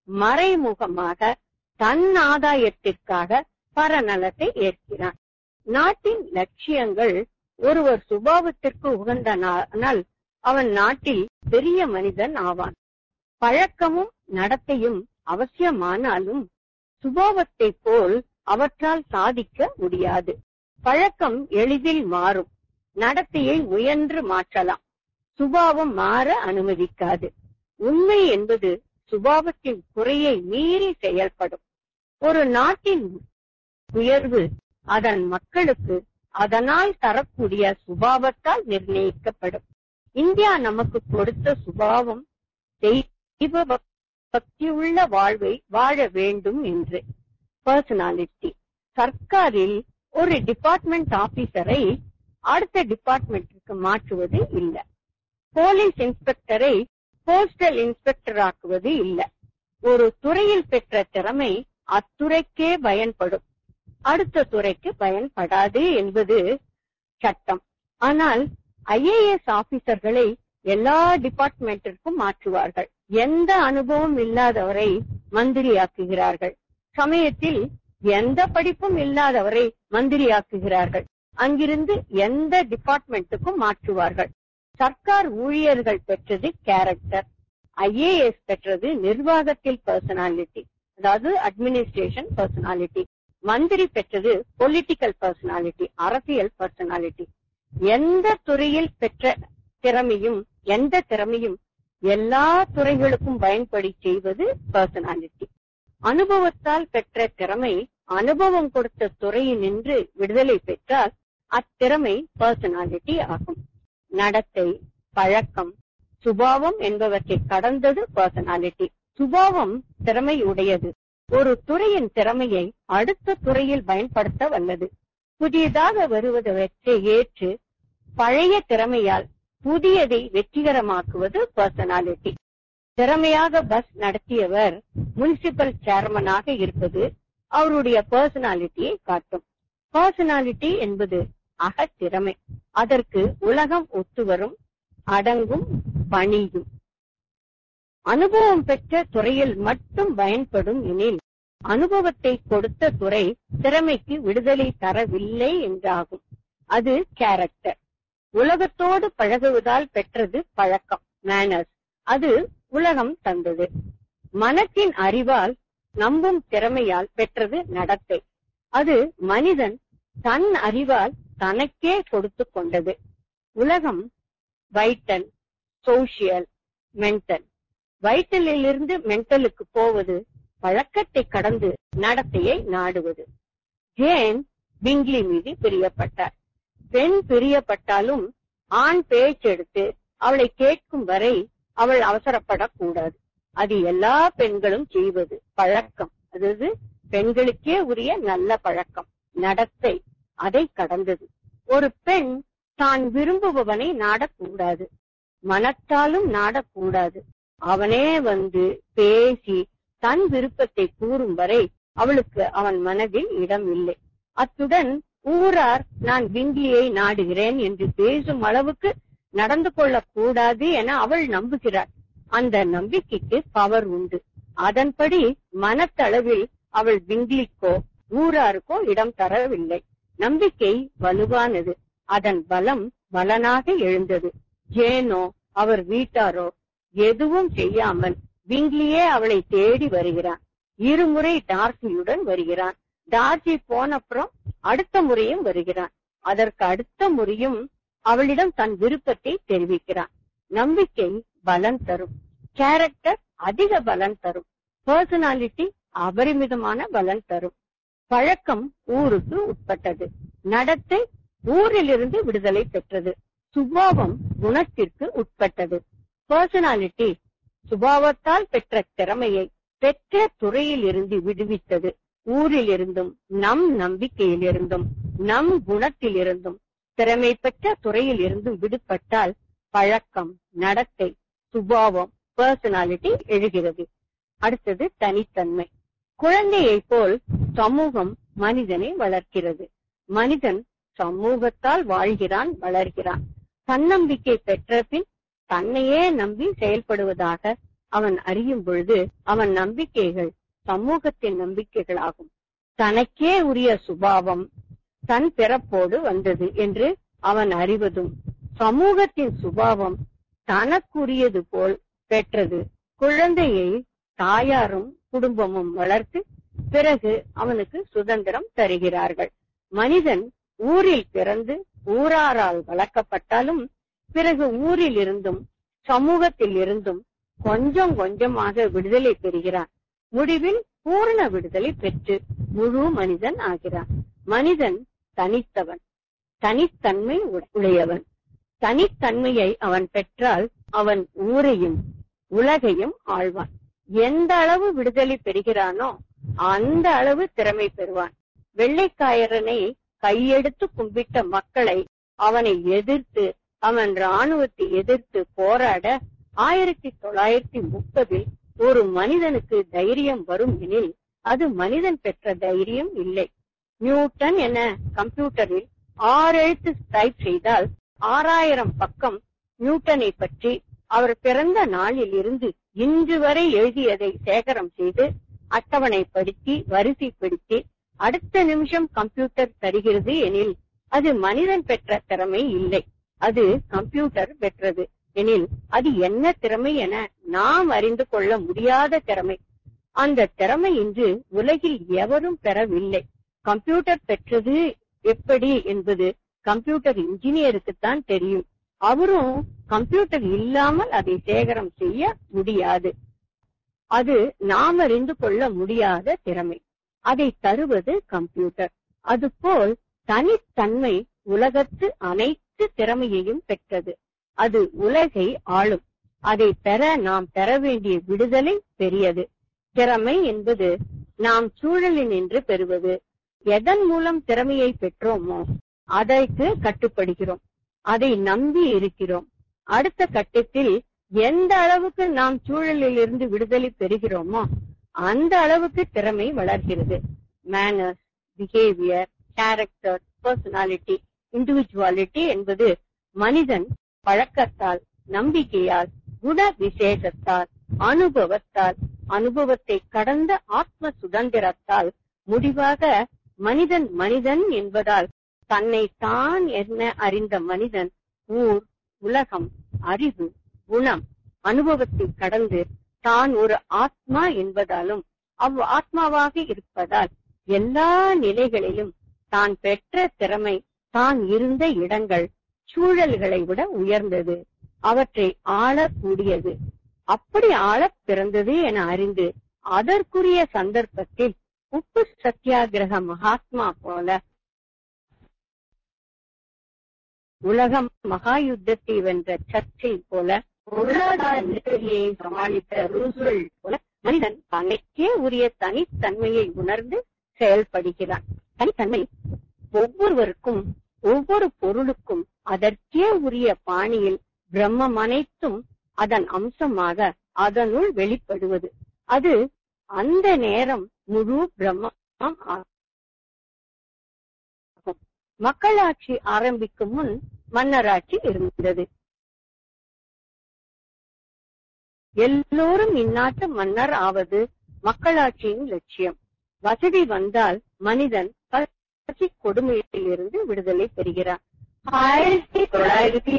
மறைமுகமாக தன் ஆதாயத்திற்காக பரநலத்தை ஏற்கிறான் நாட்டின் லட்சியங்கள் ஒருவர் சுபாவத்திற்கு உகந்தனால் அவன் நாட்டில் பெரிய மனிதன் ஆவான் பழக்கமும் நடத்தையும் அவசியமானாலும் சுபாவத்தை போல் அவற்றால் சாதிக்க முடியாது பழக்கம் எளிதில் மாறும் நடத்தையை முயன்று மாற்றலாம் சுபாவம் மாற அனுமதிக்காது உண்மை என்பது சுபாவத்தின் குறையை மீறி செயல்படும் ஒரு நாட்டின் உயர்வு அதன் மக்களுக்கு அதனால் தரக்கூடிய சுபாவத்தால் நிர்ணயிக்கப்படும் இந்தியா நமக்கு கொடுத்த சுபாவம் தெய்வ பக்தியுள்ள வாழ்வை வாழ வேண்டும் என்று பர்சனாலிட்டி சர்க்காரில் ஒரு டிபார்ட்மெண்ட் ஆபீசரை அடுத்த டிபார்ட்மெண்ட்டுக்கு மாற்றுவது இல்ல போலீஸ் இன்ஸ்பெக்டரை போஸ்டல் இன்ஸ்பெக்டர் ஆக்குவது இல்ல ஒரு துறையில் பெற்ற திறமை அத்துறைக்கே பயன்படும் அடுத்த துறைக்கு பயன்படாது என்பது சட்டம் ஆனால் ஐஏஎஸ் ஆபீசர்களை எல்லா டிபார்ட்மெண்டிற்கும் மாற்றுவார்கள் எந்த அனுபவம் இல்லாதவரை மந்திரியாக்குகிறார்கள் சமயத்தில் எந்த படிப்பும் இல்லாதவரை மந்திரியாக்குகிறார்கள் அங்கிருந்து எந்த டிபார்ட்மெண்ட்டுக்கும் மாற்றுவார்கள் சர்க்கார் ஊழியர்கள் பெற்றது கேரக்டர் ஐஏஎஸ் பெற்றது நிர்வாகத்தில் பர்சனாலிட்டி அதாவது அட்மினிஸ்ட்ரேஷன் பர்சனாலிட்டி மந்திரி பெற்றது பொலிட்டிக்கல் பர்சனாலிட்டி அரசியல் பர்சனாலிட்டி எந்த துறையில் பெற்ற திறமையும் எந்த திறமையும் எல்லா துறைகளுக்கும் பயன்படி செய்வது பர்சனாலிட்டி அனுபவத்தால் பெற்ற திறமை அனுபவம் கொடுத்த துறையில் நின்று விடுதலை பெற்றால் அத்திறமை பர்சனாலிட்டி ஆகும் நடத்தை பழக்கம் சுபாவம் என்பவற்றை கடந்தது பர்சனாலிட்டி சுபாவம் திறமை உடையது ஒரு துறையின் திறமையை அடுத்த துறையில் பயன்படுத்த வல்லது புதியதாக வருவதவற்றை ஏற்று பழைய திறமையால் புதியதை வெற்றிகரமாக்குவது பர்சனாலிட்டி திறமையாக பஸ் நடத்தியவர் முனிசிபல் சேர்மனாக இருப்பது அவருடைய பர்சனாலிட்டியை காட்டும் பர்சனாலிட்டி என்பது அகத்திறமை அதற்கு உலகம் ஒத்துவரும் அடங்கும் பணியும் அனுபவம் பெற்ற துறையில் மட்டும் பயன்படும் எனில் அனுபவத்தை கொடுத்த துறை திறமைக்கு விடுதலை தரவில்லை என்றாகும் அது கேரக்டர் உலகத்தோடு பழகுவதால் பெற்றது பழக்கம் மேனர்ஸ் அது உலகம் தந்தது மனத்தின் அறிவால் நம்பும் திறமையால் பெற்றது நடத்தை அது மனிதன் தன் அறிவால் தனக்கே கொடுத்து கொண்டது உலகம் வைட்டல் சோசியல் மென்டல் வைட்டலிலிருந்து மென்டலுக்கு போவது பழக்கத்தை கடந்து நடத்தையை நாடுவது ஜேன் பிங்லி மீது பிரியப்பட்டார் பெண் பிரியப்பட்டாலும் ஆண் பேச்செடுத்து அவளை கேட்கும் வரை அவள் அவசரப்படக்கூடாது அது எல்லா பெண்களும் செய்வது பழக்கம் அதாவது பெண்களுக்கே உரிய நல்ல பழக்கம் நடத்தை அதை கடந்தது ஒரு பெண் தான் விரும்புபவனை நாடக்கூடாது மனத்தாலும் நாடக்கூடாது அவனே வந்து பேசி தன் விருப்பத்தை கூறும் வரை அவளுக்கு அவன் மனதில் இடம் இல்லை அத்துடன் ஊரார் நான் விங்கியை நாடுகிறேன் என்று பேசும் அளவுக்கு நடந்து கொள்ளக் கூடாது என அவள் நம்புகிறாள் அந்த நம்பிக்கைக்கு பவர் உண்டு அதன்படி மனத்தளவில் அவள் விங்கிலிக்கோ ஊராருக்கோ இடம் தரவில்லை நம்பிக்கை வலுவானது அதன் பலம் பலனாக எழுந்தது ஜேனோ அவர் வீட்டாரோ எதுவும் செய்யாமல் விங்லியே அவளை தேடி வருகிறான் இருமுறை டார்சியுடன் வருகிறான் டார்சி போனப்புறம் அடுத்த முறையும் வருகிறான் அதற்கு அடுத்த முறையும் அவளிடம் தன் விருப்பத்தை தெரிவிக்கிறான் நம்பிக்கை பலன் தரும் கேரக்டர் அதிக பலன் தரும் பர்சனாலிட்டி அபரிமிதமான பலன் தரும் பழக்கம் ஊருக்கு உட்பட்டது நடத்தை ஊரிலிருந்து விடுதலை பெற்றது சுபாவம் குணத்திற்கு உட்பட்டது பர்சனாலிட்டி சுபாவத்தால் பெற்ற திறமையை பெற்ற துறையில் இருந்து விடுவித்தது ஊரில் இருந்தும் நம் நம்பிக்கையில் இருந்தும் நம் குணத்தில் இருந்தும் திறமை பெற்ற துறையில் இருந்தும் விடுபட்டால் பழக்கம் நடத்தை சுபாவம் பர்சனாலிட்டி எழுகிறது அடுத்தது தனித்தன்மை குழந்தையை போல் சமூகம் மனிதனை வளர்க்கிறது மனிதன் சமூகத்தால் வாழ்கிறான் வளர்கிறான் தன்னம்பிக்கை பெற்ற பின் தன்னையே நம்பி செயல்படுவதாக அவன் அறியும் பொழுது அவன் நம்பிக்கைகள் சமூகத்தின் நம்பிக்கைகளாகும் தனக்கே உரிய சுபாவம் தன் பிறப்போடு வந்தது என்று அவன் அறிவதும் சமூகத்தின் சுபாவம் தனக்குரியது போல் பெற்றது குழந்தையை தாயாரும் குடும்பமும் வளர்த்து பிறகு அவனுக்கு சுதந்திரம் தருகிறார்கள் மனிதன் ஊரில் பிறந்து ஊராரால் வளர்க்கப்பட்டாலும் பிறகு ஊரில் இருந்தும் சமூகத்தில் இருந்தும் கொஞ்சம் கொஞ்சமாக விடுதலை பெறுகிறான் முடிவில் பூரண விடுதலை பெற்று முழு மனிதன் ஆகிறான் மனிதன் தனித்தவன் தனித்தன்மை உடையவன் தனித்தன்மையை அவன் பெற்றால் அவன் ஊரையும் உலகையும் ஆழ்வான் எந்த அளவு விடுதலை பெறுகிறானோ அந்த அளவு திறமை பெறுவான் வெள்ளைக்காயரனை கையெடுத்து கும்பிட்ட மக்களை அவனை எதிர்த்து அவன் ராணுவத்தை எதிர்த்து போராட ஆயிரத்தி தொள்ளாயிரத்தி முப்பதில் ஒரு மனிதனுக்கு தைரியம் வரும் எனில் அது மனிதன் பெற்ற தைரியம் இல்லை நியூட்டன் என கம்ப்யூட்டரில் ஆறு எழுத்து டைப் செய்தால் ஆறாயிரம் பக்கம் நியூட்டனை பற்றி அவர் பிறந்த நாளில் இருந்து இன்று வரை எழுதியதை சேகரம் செய்து அட்டவணைப்படுத்தி வரிசைப்படுத்தி அடுத்த நிமிஷம் கம்ப்யூட்டர் தருகிறது எனில் அது மனிதன் பெற்ற திறமை இல்லை அது கம்ப்யூட்டர் பெற்றது எனில் அது என்ன திறமை என நாம் அறிந்து கொள்ள முடியாத திறமை அந்த திறமை இன்று உலகில் எவரும் பெறவில்லை கம்ப்யூட்டர் பெற்றது எப்படி என்பது கம்ப்யூட்டர் இன்ஜினியருக்குத்தான் தெரியும் அவரும் கம்ப்யூட்டர் இல்லாமல் அதை சேகரம் செய்ய முடியாது அது நாம் அறிந்து கொள்ள முடியாத திறமை அதை தருவது கம்ப்யூட்டர் அதுபோல் தனித்தன்மை உலகத்து அனைத்து திறமையையும் பெற்றது அது உலகை ஆளும் அதை பெற நாம் பெற வேண்டிய விடுதலை பெரியது திறமை என்பது நாம் சூழலில் நின்று பெறுவது எதன் மூலம் திறமையை பெற்றோமோ அதற்கு கட்டுப்படுகிறோம் அதை நம்பி இருக்கிறோம் அடுத்த கட்டத்தில் எந்த அளவுக்கு நாம் சூழலில் இருந்து விடுதலை பெறுகிறோமோ அந்த அளவுக்கு திறமை வளர்கிறது manners behaviour character personality individuality என்பது மனிதன் பழக்கத்தால் நம்பிக்கையால் குண விசேஷத்தால் அனுபவத்தால் அனுபவத்தை கடந்த ஆத்ம சுதந்திரத்தால் முடிவாக மனிதன் மனிதன் என்பதால் தன்னை தான் என்ன அறிந்த மனிதன் ஊர் உலகம் அறிவு குணம் அனுபவத்தை கடந்து தான் ஒரு ஆத்மா என்பதாலும் அவ் ஆத்மாவாக இருப்பதால் எல்லா நிலைகளிலும் தான் பெற்ற திறமை தான் இருந்த இடங்கள் சூழல்களை விட உயர்ந்தது அவற்றை ஆளக்கூடியது அப்படி ஆளப் பிறந்தது என அறிந்து அதற்குரிய சந்தர்ப்பத்தில் உப்பு சத்தியாகிரக மகாத்மா போல உலகம் மகா யுத்தத்தை வென்ற சர்ச்சில் போல பொருளாதார நெருக்கடியை சமாளித்த ரூஸ்வெல்ட் போல மனிதன் தனக்கே உரிய தனித்தன்மையை உணர்ந்து செயல்படுகிறான் தனித்தன்மை ஒவ்வொருவருக்கும் ஒவ்வொரு பொருளுக்கும் அதற்கே உரிய பாணியில் பிரம்மம் அனைத்தும் அதன் அம்சமாக அதனுள் வெளிப்படுவது அது அந்த நேரம் முழு பிரம்மம் ஆகும் மக்களாட்சி ஆரம்பிக்கும் முன் மன்னராட்சி இருந்தது எல்லோரும் இந்நாட்டு மன்னர் ஆவது மக்களாட்சியின் லட்சியம் வசதி வந்தால் மனிதன் ஜார்ஜி கொடுமையில் இருந்து விடுதலை பெறுகிறார் ஆயிரத்தி தொள்ளாயிரத்தி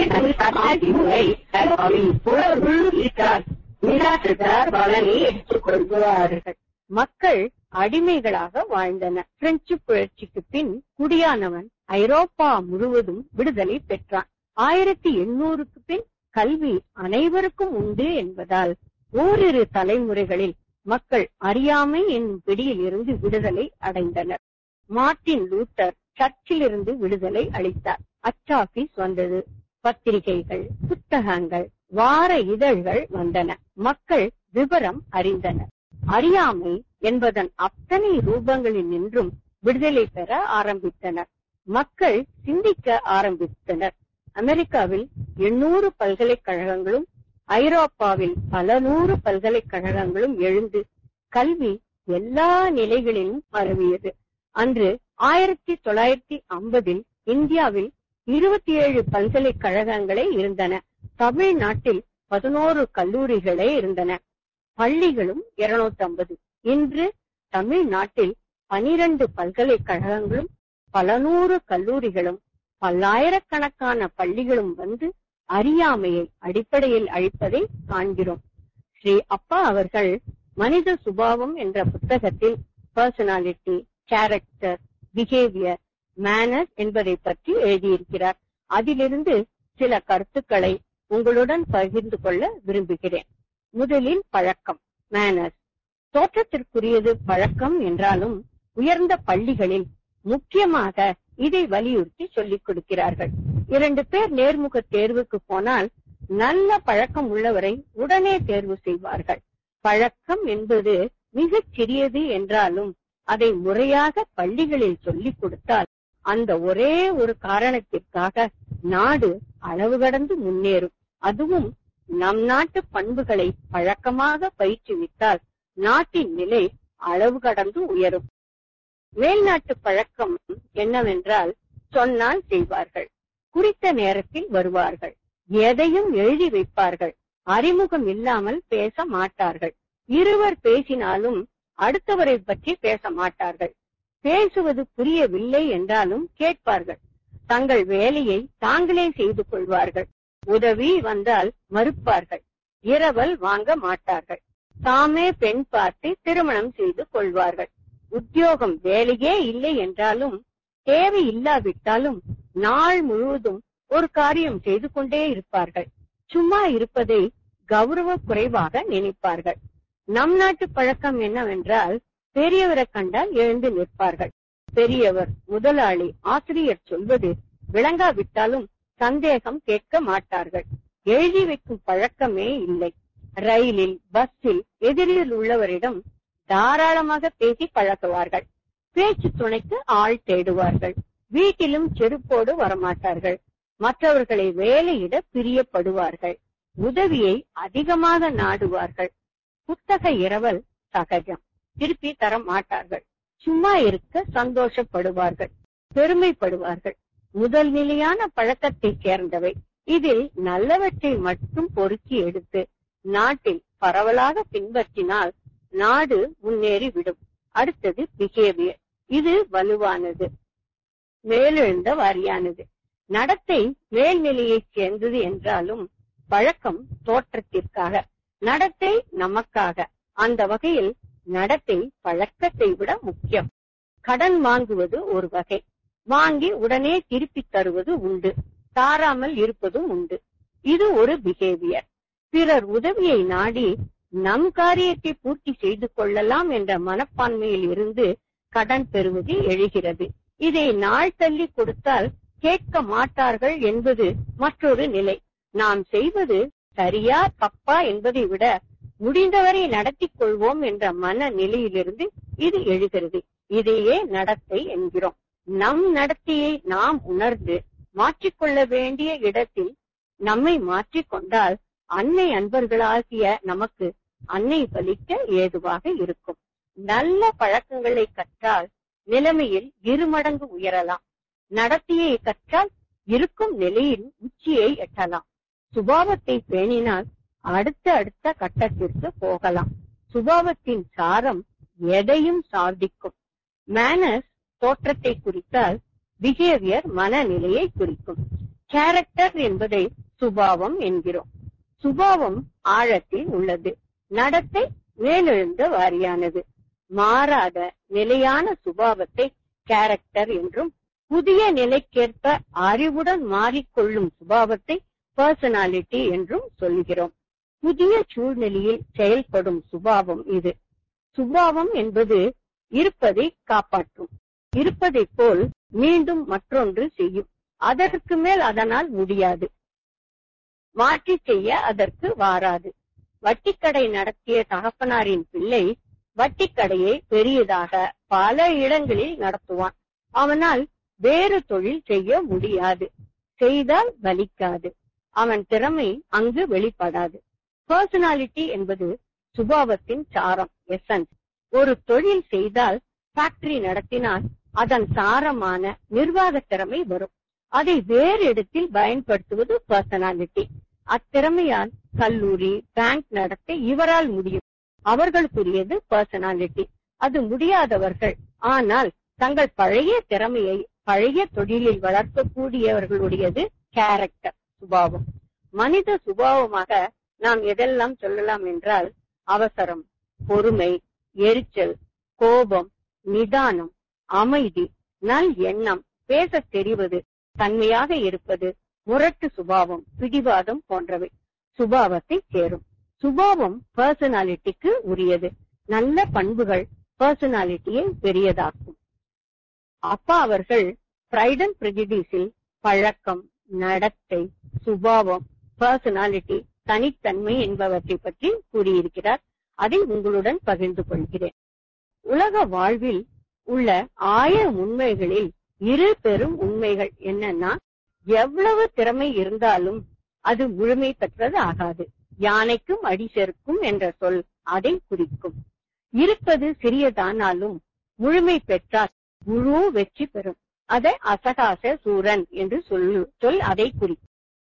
பலனை ஏற்றுக்கொள்கிறார்கள் மக்கள் அடிமைகளாக வாழ்ந்தனர் பிரெஞ்சு புரட்சிக்கு பின் குடியானவன் ஐரோப்பா முழுவதும் விடுதலை பெற்றான் ஆயிரத்தி எண்ணூறுக்கு பின் கல்வி அனைவருக்கும் உண்டு என்பதால் ஓரிரு தலைமுறைகளில் மக்கள் அறியாமை என்னும் பிடியில் இருந்து விடுதலை அடைந்தனர் மார்ட்டின் லூத்தர் சர்ச்சிலிருந்து விடுதலை அளித்தார் அச்சாபீஸ் வந்தது பத்திரிகைகள் புத்தகங்கள் வார இதழ்கள் வந்தன மக்கள் விவரம் அறிந்தனர் அறியாமை என்பதன் அத்தனை ரூபங்களில் நின்றும் விடுதலை பெற ஆரம்பித்தனர் மக்கள் சிந்திக்க ஆரம்பித்தனர் அமெரிக்காவில் எண்ணூறு பல்கலைக்கழகங்களும் ஐரோப்பாவில் பல நூறு பல்கலைக்கழகங்களும் எழுந்து கல்வி எல்லா நிலைகளிலும் பரவியது அன்று ஆயிரத்தி தொள்ளாயிரத்தி ஐம்பதில் இந்தியாவில் இருபத்தி ஏழு பல்கலைக்கழகங்களே இருந்தன தமிழ்நாட்டில் பதினோரு கல்லூரிகளே இருந்தன பள்ளிகளும் இருநூத்தி ஐம்பது இன்று தமிழ்நாட்டில் பனிரெண்டு பல்கலைக்கழகங்களும் பல நூறு கல்லூரிகளும் பல்லாயிரக்கணக்கான பள்ளிகளும் வந்து அறியாமையை அடிப்படையில் அழிப்பதை காண்கிறோம் ஸ்ரீ அப்பா அவர்கள் மனித சுபாவம் என்ற புத்தகத்தில் பர்சனாலிட்டி கேரக்டர் பிஹேவியர் மேனஸ் என்பதை பற்றி எழுதியிருக்கிறார் அதிலிருந்து சில கருத்துக்களை உங்களுடன் பகிர்ந்து கொள்ள விரும்புகிறேன் முதலில் பழக்கம் மேனஸ் தோற்றத்திற்குரியது பழக்கம் என்றாலும் உயர்ந்த பள்ளிகளில் முக்கியமாக இதை வலியுறுத்தி சொல்லிக் கொடுக்கிறார்கள் இரண்டு பேர் நேர்முக தேர்வுக்கு போனால் நல்ல பழக்கம் உள்ளவரை உடனே தேர்வு செய்வார்கள் பழக்கம் என்பது மிகச் சிறியது என்றாலும் அதை முறையாக பள்ளிகளில் சொல்லிக் கொடுத்தால் அந்த ஒரே ஒரு காரணத்திற்காக நாடு அளவு கடந்து முன்னேறும் அதுவும் நம் நாட்டு பண்புகளை பழக்கமாக பயிற்றுவித்தால் நாட்டின் நிலை அளவு கடந்து உயரும் மேல்நாட்டு பழக்கம் என்னவென்றால் சொன்னால் செய்வார்கள் குறித்த நேரத்தில் வருவார்கள் எதையும் எழுதி வைப்பார்கள் அறிமுகம் இல்லாமல் பேச மாட்டார்கள் இருவர் பேசினாலும் அடுத்தவரை பற்றி பேச மாட்டார்கள் பேசுவது புரியவில்லை என்றாலும் கேட்பார்கள் தங்கள் வேலையை தாங்களே செய்து கொள்வார்கள் உதவி வந்தால் மறுப்பார்கள் இரவல் வாங்க மாட்டார்கள் தாமே பெண் பார்த்து திருமணம் செய்து கொள்வார்கள் உத்தியோகம் வேலையே இல்லை என்றாலும் தேவை இல்லாவிட்டாலும் நாள் முழுவதும் ஒரு காரியம் செய்து கொண்டே இருப்பார்கள் சும்மா இருப்பதை கௌரவ குறைவாக நினைப்பார்கள் நம் நாட்டு பழக்கம் என்னவென்றால் பெரியவரை கண்டால் எழுந்து நிற்பார்கள் பெரியவர் முதலாளி ஆசிரியர் சொல்வது விளங்காவிட்டாலும் சந்தேகம் கேட்க மாட்டார்கள் எழுதி வைக்கும் பழக்கமே இல்லை ரயிலில் பஸ்ஸில் எதிரில் உள்ளவரிடம் தாராளமாக பேசி பழகுவார்கள் பேச்சு துணைக்கு ஆள் தேடுவார்கள் வீட்டிலும் செருப்போடு வரமாட்டார்கள் மற்றவர்களை வேலையிட பிரியப்படுவார்கள் உதவியை அதிகமாக நாடுவார்கள் புத்தக இரவல் சகஜம் திருப்பி தர மாட்டார்கள் சும்மா இருக்க சந்தோஷப்படுவார்கள் பெருமைப்படுவார்கள் முதல் நிலையான பழக்கத்தை சேர்ந்தவை இதில் நல்லவற்றை மட்டும் பொறுக்கி எடுத்து நாட்டில் பரவலாக பின்பற்றினால் நாடு முன்னேறி விடும் அடுத்தது பிஹேவியர் இது வலுவானது மேலெழுந்த வாரியானது நடத்தை மேல்நிலையைச் சேர்ந்தது என்றாலும் பழக்கம் தோற்றத்திற்காக நடத்தை நமக்காக அந்த வகையில் நடத்தை பழக்கத்தை விட முக்கியம் கடன் வாங்குவது ஒரு வகை வாங்கி உடனே திருப்பி தருவது உண்டு தாராமல் இருப்பதும் உண்டு இது ஒரு பிஹேவியர் பிறர் உதவியை நாடி நம் காரியத்தை பூர்த்தி செய்து கொள்ளலாம் என்ற மனப்பான்மையில் இருந்து கடன் பெறுவது எழுகிறது இதை நாள் தள்ளி கொடுத்தால் கேட்க மாட்டார்கள் என்பது மற்றொரு நிலை நாம் செய்வது சரியா தப்பா என்பதை விட முடிந்தவரை நடத்திக் கொள்வோம் என்ற மன நிலையிலிருந்து இது எழுகிறது இதையே நடத்தை என்கிறோம் நம் நடத்தையை நாம் உணர்ந்து மாற்றிக்கொள்ள வேண்டிய இடத்தில் நம்மை மாற்றிக்கொண்டால் அன்னை அன்பர்களாகிய நமக்கு அன்னை பலிக்க ஏதுவாக இருக்கும் நல்ல பழக்கங்களை கற்றால் நிலைமையில் இருமடங்கு உயரலாம் நடத்தையை கற்றால் இருக்கும் நிலையில் உச்சியை எட்டலாம் சுபாவத்தை பேணினால் அடுத்த அடுத்த கட்டத்திற்கு போகலாம் சுபாவத்தின் சாரம் எதையும் சாதிக்கும் மேனஸ் தோற்றத்தை குறித்தால் பிஹேவியர் மனநிலையை குறிக்கும் கேரக்டர் என்பதை சுபாவம் என்கிறோம் சுபாவம் ஆழத்தில் உள்ளது நடத்தை மேலெழுந்த வாரியானது மாறாத நிலையான சுபாவத்தை கேரக்டர் என்றும் புதிய நிலைக்கேற்ப அறிவுடன் மாறிக்கொள்ளும் சுபாவத்தை பர்சனாலிட்டி என்றும் சொல்லுகிறோம் புதிய சூழ்நிலையில் செயல்படும் சுபாவம் இது சுபாவம் என்பது இருப்பதை காப்பாற்றும் இருப்பதைப் போல் மீண்டும் மற்றொன்று செய்யும் அதற்கு மேல் அதனால் முடியாது மாற்றி செய்ய அதற்கு வாராது வட்டிக்கடை நடத்திய தகப்பனாரின் பிள்ளை வட்டிக்கடையை பெரியதாக பல இடங்களில் நடத்துவான் அவனால் வேறு தொழில் செய்ய முடியாது செய்தால் வலிக்காது அவன் திறமை அங்கு வெளிப்படாது பர்சனாலிட்டி என்பது சுபாவத்தின் சாரம் எசன்ஸ் ஒரு தொழில் செய்தால் ஃபேக்டரி நடத்தினால் அதன் சாரமான நிர்வாக திறமை வரும் அதை வேறு இடத்தில் பயன்படுத்துவது பர்சனாலிட்டி அத்திறமையால் கல்லூரி பேங்க் நடத்த இவரால் முடியும் அவர்களுக்குரியது பர்சனாலிட்டி அது முடியாதவர்கள் ஆனால் தங்கள் பழைய திறமையை பழைய தொழிலில் வளர்க்கக்கூடியவர்களுடையது கேரக்டர் சுபாவம் மனித சுபாவமாக நாம் எதெல்லாம் சொல்லலாம் என்றால் அவசரம் பொறுமை எரிச்சல் கோபம் நிதானம் அமைதி நல் எண்ணம் பேசத் தெரிவது தன்மையாக இருப்பது முரட்டு சுபாவம் பிடிவாதம் போன்றவை சுபாவத்தை சேரும் சுபாவம் பர்சனாலிட்டிக்கு உரியது நல்ல பண்புகள் பர்சனாலிட்டியை பெரியதாக்கும் அப்பா அவர்கள் பிரைட் அண்ட் பிரெஜிடிஸில் பழக்கம் நடத்தை சுபாவம் பர்சனாலிட்டி தனித்தன்மை என்பவற்றை பற்றி கூறியிருக்கிறார் அதை உங்களுடன் பகிர்ந்து கொள்கிறேன் உலக வாழ்வில் உள்ள ஆயிரம் உண்மைகளில் இரு பெரும் உண்மைகள் என்னன்னா எவ்வளவு திறமை இருந்தாலும் அது முழுமை பெற்றது ஆகாது யானைக்கும் அடி சேர்க்கும் என்ற சொல் அதை குறிக்கும் இருப்பது சிறியதானாலும் முழுமை பெற்றால் முழு வெற்றி பெறும் அதை அசகாச சூரன் என்று சொல்லு சொல் அதை குறிக்கும்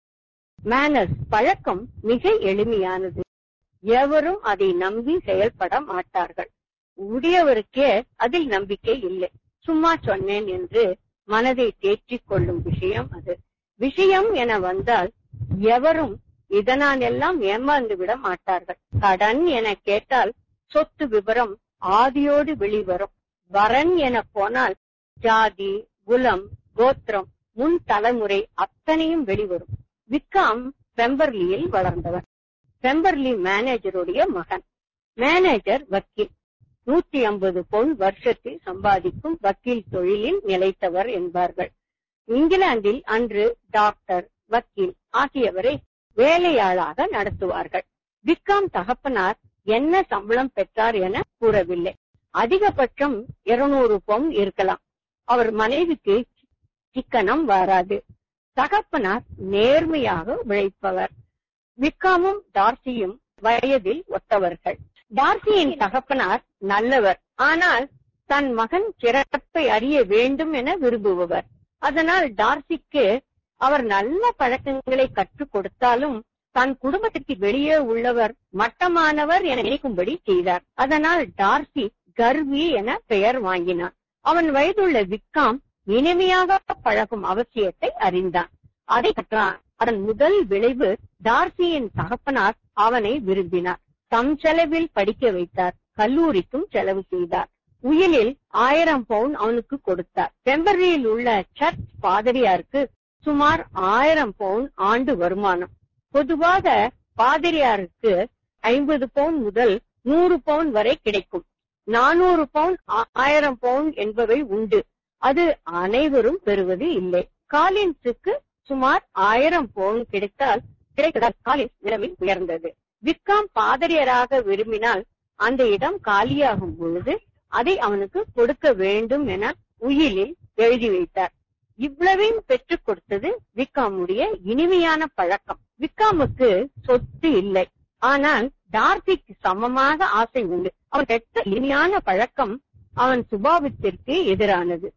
மேனஸ் பழக்கம் மிக எளிமையானது எவரும் அதை நம்பி செயல்பட மாட்டார்கள் உடையவருக்கே அதில் நம்பிக்கை இல்லை சும்மா சொன்னேன் என்று மனதை தேற்றிக் கொள்ளும் விஷயம் அது விஷயம் என வந்தால் எவரும் இதனால் எல்லாம் ஏமாந்து விட மாட்டார்கள் கடன் என கேட்டால் சொத்து விவரம் ஆதியோடு வெளிவரும் வரன் என போனால் ஜாதி குலம் கோத்திரம் முன் தலைமுறை அத்தனையும் வெளிவரும் விக்காம் பெம்பர்லியில் வளர்ந்தவர் பெம்பர்லி மேனேஜருடைய மகன் மேனேஜர் வக்கீல் நூத்தி ஐம்பது பொன் வருஷத்தில் சம்பாதிக்கும் வக்கீல் தொழிலில் நிலைத்தவர் என்பார்கள் இங்கிலாந்தில் அன்று டாக்டர் வக்கீல் ஆகியவரை வேலையாளாக நடத்துவார்கள் விக்காம் தகப்பனார் என்ன சம்பளம் பெற்றார் என கூறவில்லை அதிகபட்சம் இருநூறு பொன் இருக்கலாம் அவர் மனைவிக்கு சிக்கனம் வராது தகப்பனார் நேர்மையாக உழைப்பவர் விக்காமும் டார்சியும் வயதில் ஒத்தவர்கள் டார்சியின் தகப்பனார் நல்லவர் ஆனால் தன் மகன் சிறப்பை அறிய வேண்டும் என விரும்புபவர் அதனால் டார்சிக்கு அவர் நல்ல பழக்கங்களை கற்றுக் கொடுத்தாலும் தன் குடும்பத்திற்கு வெளியே உள்ளவர் மட்டமானவர் என நினைக்கும்படி செய்தார் அதனால் டார்சி கர்வி என பெயர் வாங்கினான் அவன் வயதுள்ள விக்காம் இனிமையாக பழகும் அவசியத்தை அறிந்தான் அதை கற்றான் அதன் முதல் விளைவு டார்சியின் தகப்பனார் அவனை விரும்பினார் தம் செலவில் படிக்க வைத்தார் கல்லூரிக்கும் செலவு செய்தார் உயிலில் ஆயிரம் பவுன் அவனுக்கு கொடுத்தார் பெம்பரியில் உள்ள சர்ச் பாதிரியாருக்கு சுமார் ஆயிரம் பவுன் ஆண்டு வருமானம் பொதுவாக பாதிரியாருக்கு ஐம்பது பவுன் முதல் நூறு பவுன் வரை கிடைக்கும் நானூறு பவுன் ஆயிரம் பவுன் என்பவை உண்டு அது அனைவரும் பெறுவது இல்லை காலின்ஸுக்கு சுமார் ஆயிரம் பவுன் கிடைத்தால் கிடைத்ததால் காலின்ஸ் நிலைமை உயர்ந்தது விக்காம் பாதிரியராக விரும்பினால் அந்த இடம் காலியாகும் பொழுது அதை அவனுக்கு கொடுக்க வேண்டும் என உயிலில் எழுதி வைத்தார் இவ்வளவையும் பெற்றுக் கொடுத்தது விக்காமுடைய இனிமையான பழக்கம் விக்காமுக்கு சொத்து இல்லை ஆனால் டார்சிக்கு சமமாக ஆசை உண்டு அவன் பெற்ற இனிமையான பழக்கம் அவன் சுபாவத்திற்கு எதிரானது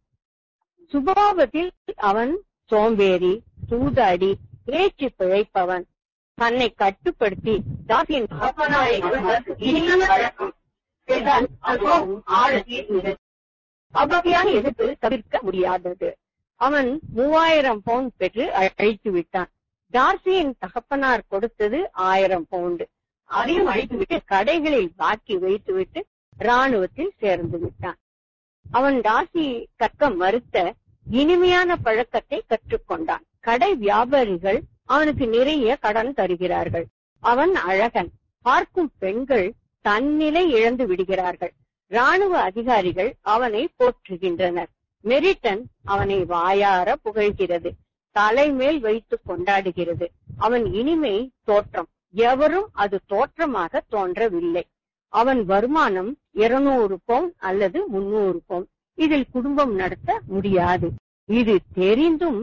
சுபாவத்தில் அவன் சோம்பேறி சூதாடி பேச்சு பிழைப்பவன் தன்னை கட்டுப்படுத்தி டார்சியின் இனிமையான பழக்கம் செய்தால் அது ஆழத்தில் அவ்வகையான எதிர்ப்பு தவிர்க்க முடியாதது அவன் மூவாயிரம் பவுண்ட் பெற்று அழைத்து விட்டான் டார்சியின் தகப்பனார் கொடுத்தது ஆயிரம் பவுண்டு அதையும் அழைத்துவிட்டு கடைகளில் பாக்கி வைத்துவிட்டு ராணுவத்தில் சேர்ந்து விட்டான் அவன் டார்சி கற்க மறுத்த இனிமையான பழக்கத்தை கற்றுக்கொண்டான் கடை வியாபாரிகள் அவனுக்கு நிறைய கடன் தருகிறார்கள் அவன் அழகன் பார்க்கும் பெண்கள் தன்னிலை இழந்து விடுகிறார்கள் ராணுவ அதிகாரிகள் அவனை போற்றுகின்றனர் மெரிட்டன் அவனை வாயார புகழ்கிறது தலைமேல் வைத்து கொண்டாடுகிறது அவன் இனிமை தோற்றம் எவரும் அது தோற்றமாக தோன்றவில்லை அவன் வருமானம் இருநூறு பவுன் அல்லது முன்னூறு பவுன் இதில் குடும்பம் நடத்த முடியாது இது தெரிந்தும்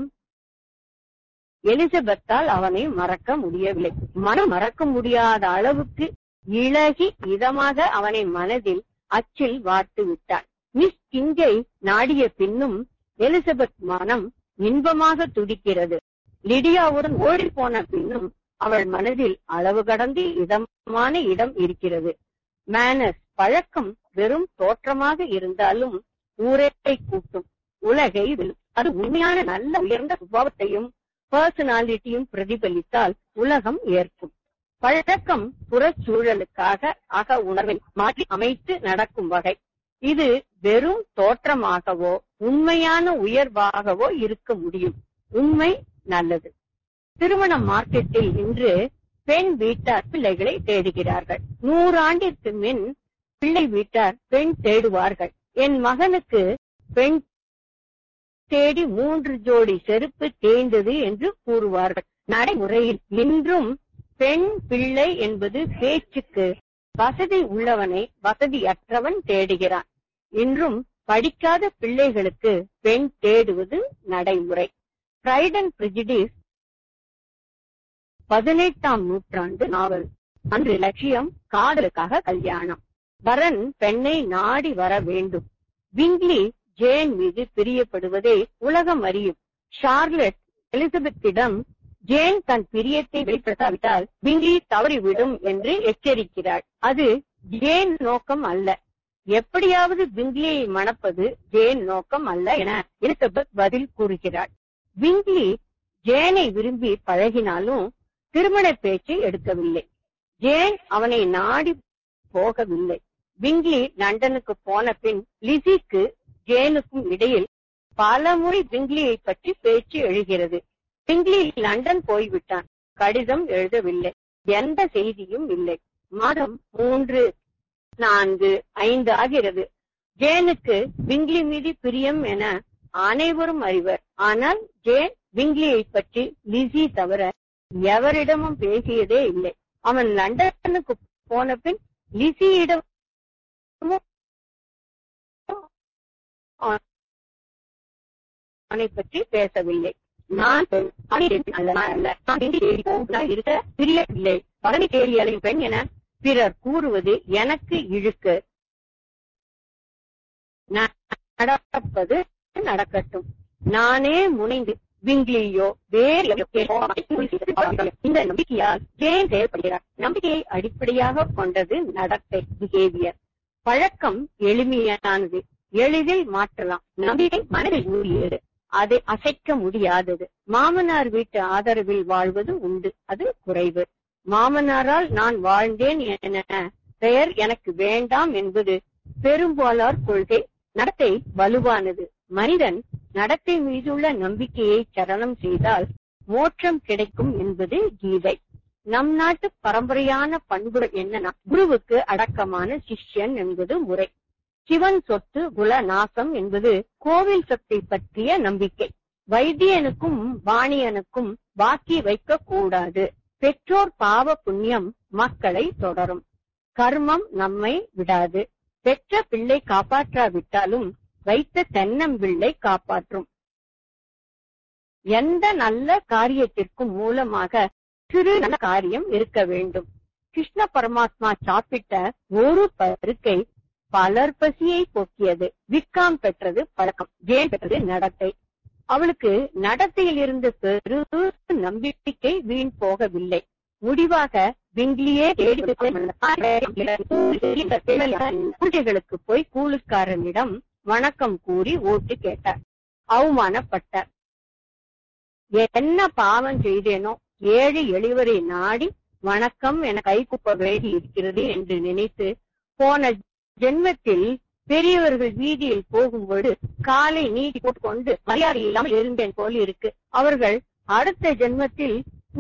எலிசபெத்தால் அவனை மறக்க முடியவில்லை மனம் மறக்க முடியாத அளவுக்கு இழகி இதமாக அவனை மனதில் அச்சில் வார்த்து விட்டாள் மிஸ் கிங்கை நாடிய பின்னும் எலிசபெத் மனம் இன்பமாக துடிக்கிறது லிடியாவுடன் ஓடி போன பின்னும் அவள் மனதில் அளவு கடந்து இதமான இடம் இருக்கிறது மேனஸ் பழக்கம் வெறும் தோற்றமாக இருந்தாலும் ஊரை கூட்டும் உலகை அது உண்மையான நல்ல உயர்ந்த சுபாவத்தையும் பர்சனாலிட்டியும் பிரதிபலித்தால் உலகம் ஏற்கும் பழக்கம் புறச்சூழலுக்காக அக உணர்வை மாற்றி அமைத்து நடக்கும் வகை இது வெறும் தோற்றமாகவோ உண்மையான உயர்வாகவோ இருக்க முடியும் உண்மை நல்லது திருமண மார்க்கெட்டில் இன்று பெண் வீட்டார் பிள்ளைகளை தேடுகிறார்கள் நூறாண்டிற்கு மின் பிள்ளை வீட்டார் பெண் தேடுவார்கள் என் மகனுக்கு பெண் தேடி மூன்று ஜோடி செருப்பு தேய்ந்தது என்று கூறுவார்கள் நடைமுறையில் இன்றும் பெண் பிள்ளை என்பது பேச்சுக்கு வசதி உள்ளவனை வசதியற்றவன் தேடுகிறான் இன்றும் படிக்காத பிள்ளைகளுக்கு பெண் தேடுவது நடைமுறை பிரைட் அண்ட் பிரிஜிடிஸ் பதினெட்டாம் நூற்றாண்டு நாவல் அன்று லட்சியம் காதலுக்காக கல்யாணம் வரன் பெண்ணை நாடி வர வேண்டும் விங்லி ஜேன் மீது பிரியப்படுவதை உலகம் அறியும் ஷார்லட் எலிசபெத்திடம் ஜேன் தன் பிரியத்தை வெளிப்படுத்தாவிட்டால் விங்லி தவறிவிடும் என்று எச்சரிக்கிறாள் அது ஜேன் நோக்கம் அல்ல எப்படியாவது விங்லியை மணப்பது ஜேன் நோக்கம் அல்ல என எலிசபெத் பதில் கூறுகிறாள் விங்லி ஜேனை விரும்பி பழகினாலும் திருமண பேச்சை எடுக்கவில்லை ஜேன் அவனை நாடி போகவில்லை விங்லி லண்டனுக்கு போன பின் லிசிக்கு ஜேனுக்கும் இடையில் பல முறை விங்லியை பற்றி பேச்சு எழுகிறது விங்லி லண்டன் போய்விட்டான் கடிதம் எழுதவில்லை எந்த செய்தியும் இல்லை மாதம் மூன்று நான்கு ஐந்து ஆகிறது ஜேனுக்கு விங்லி மீது பிரியம் என அனைவரும் அறிவர் ஆனால் ஜேன் விங்லியை பற்றி லிசி தவிர எவரிடமும் பேசியதே இல்லை அவன் லண்டனுக்கு போன பின் லிசியிடம் அவனை பற்றி பேசவில்லை நான் இருக்க பிரியவில்லை பழனி தேடியலின் பெண் என பிறர் கூறுவது எனக்கு இழுக்கு நடப்பது நடக்கட்டும் நானே முனைந்து விங்கிலியோ வேறு இந்த நம்பிக்கையால் ஏன் செயல்படுகிறார் நம்பிக்கையை அடிப்படையாக கொண்டது நடத்தை பிஹேவியர் பழக்கம் எளிமையானது எளிதில் மாற்றலாம் நம்பிக்கை மனதில் ஊறியது அதை அசைக்க முடியாதது மாமனார் வீட்டு ஆதரவில் வாழ்வது உண்டு அது குறைவு மாமனாரால் நான் வாழ்ந்தேன் என பெயர் எனக்கு வேண்டாம் என்பது பெரும்பாலார் கொள்கை நடத்தை வலுவானது மனிதன் நடத்தை மீதுள்ள நம்பிக்கையை சரணம் செய்தால் மோட்சம் கிடைக்கும் என்பது கீதை நம் நாட்டு பரம்பரையான பண்புகள் என்னன்னா குருவுக்கு அடக்கமான சிஷ்யன் என்பது முறை சிவன் சொத்து குல நாசம் என்பது கோவில் சொத்தை பற்றிய நம்பிக்கை வைத்தியனுக்கும் வாணியனுக்கும் பாக்கி வைக்க கூடாது பெற்றோர் பாவ புண்ணியம் மக்களை தொடரும் கர்மம் நம்மை விடாது பெற்ற பிள்ளை காப்பாற்றாவிட்டாலும் வைத்த தென்னம்பிள்ளை காப்பாற்றும் எந்த நல்ல காரியத்திற்கும் மூலமாக சிறு நல்ல காரியம் இருக்க வேண்டும் கிருஷ்ண பரமாத்மா சாப்பிட்ட ஒரு பருக்கை பலர் பசியை போக்கியது விக்காம் பெற்றது பழக்கம் ஜேன் பெற்றது நடத்தை அவளுக்கு நடத்தையில் இருந்த பெரு நம்பிக்கை வீண் போகவில்லை முடிவாக விங்கிலியே பூஜைகளுக்கு போய் கூலிக்காரனிடம் வணக்கம் கூறி ஓட்டு கேட்டார் அவமானப்பட்டார் என்ன பாவம் செய்தேனோ ஏழு எளிவரை நாடி வணக்கம் என கைகுப்ப வேண்டி இருக்கிறது என்று நினைத்து போன ஜென்மத்தில் பெரியவர்கள் வீதியில் போகும்போது காலை நீட்டி போட்டுக்கொண்டு மரியாதை இல்லாமல் இருந்தேன் போல் இருக்கு அவர்கள் அடுத்த ஜென்மத்தில்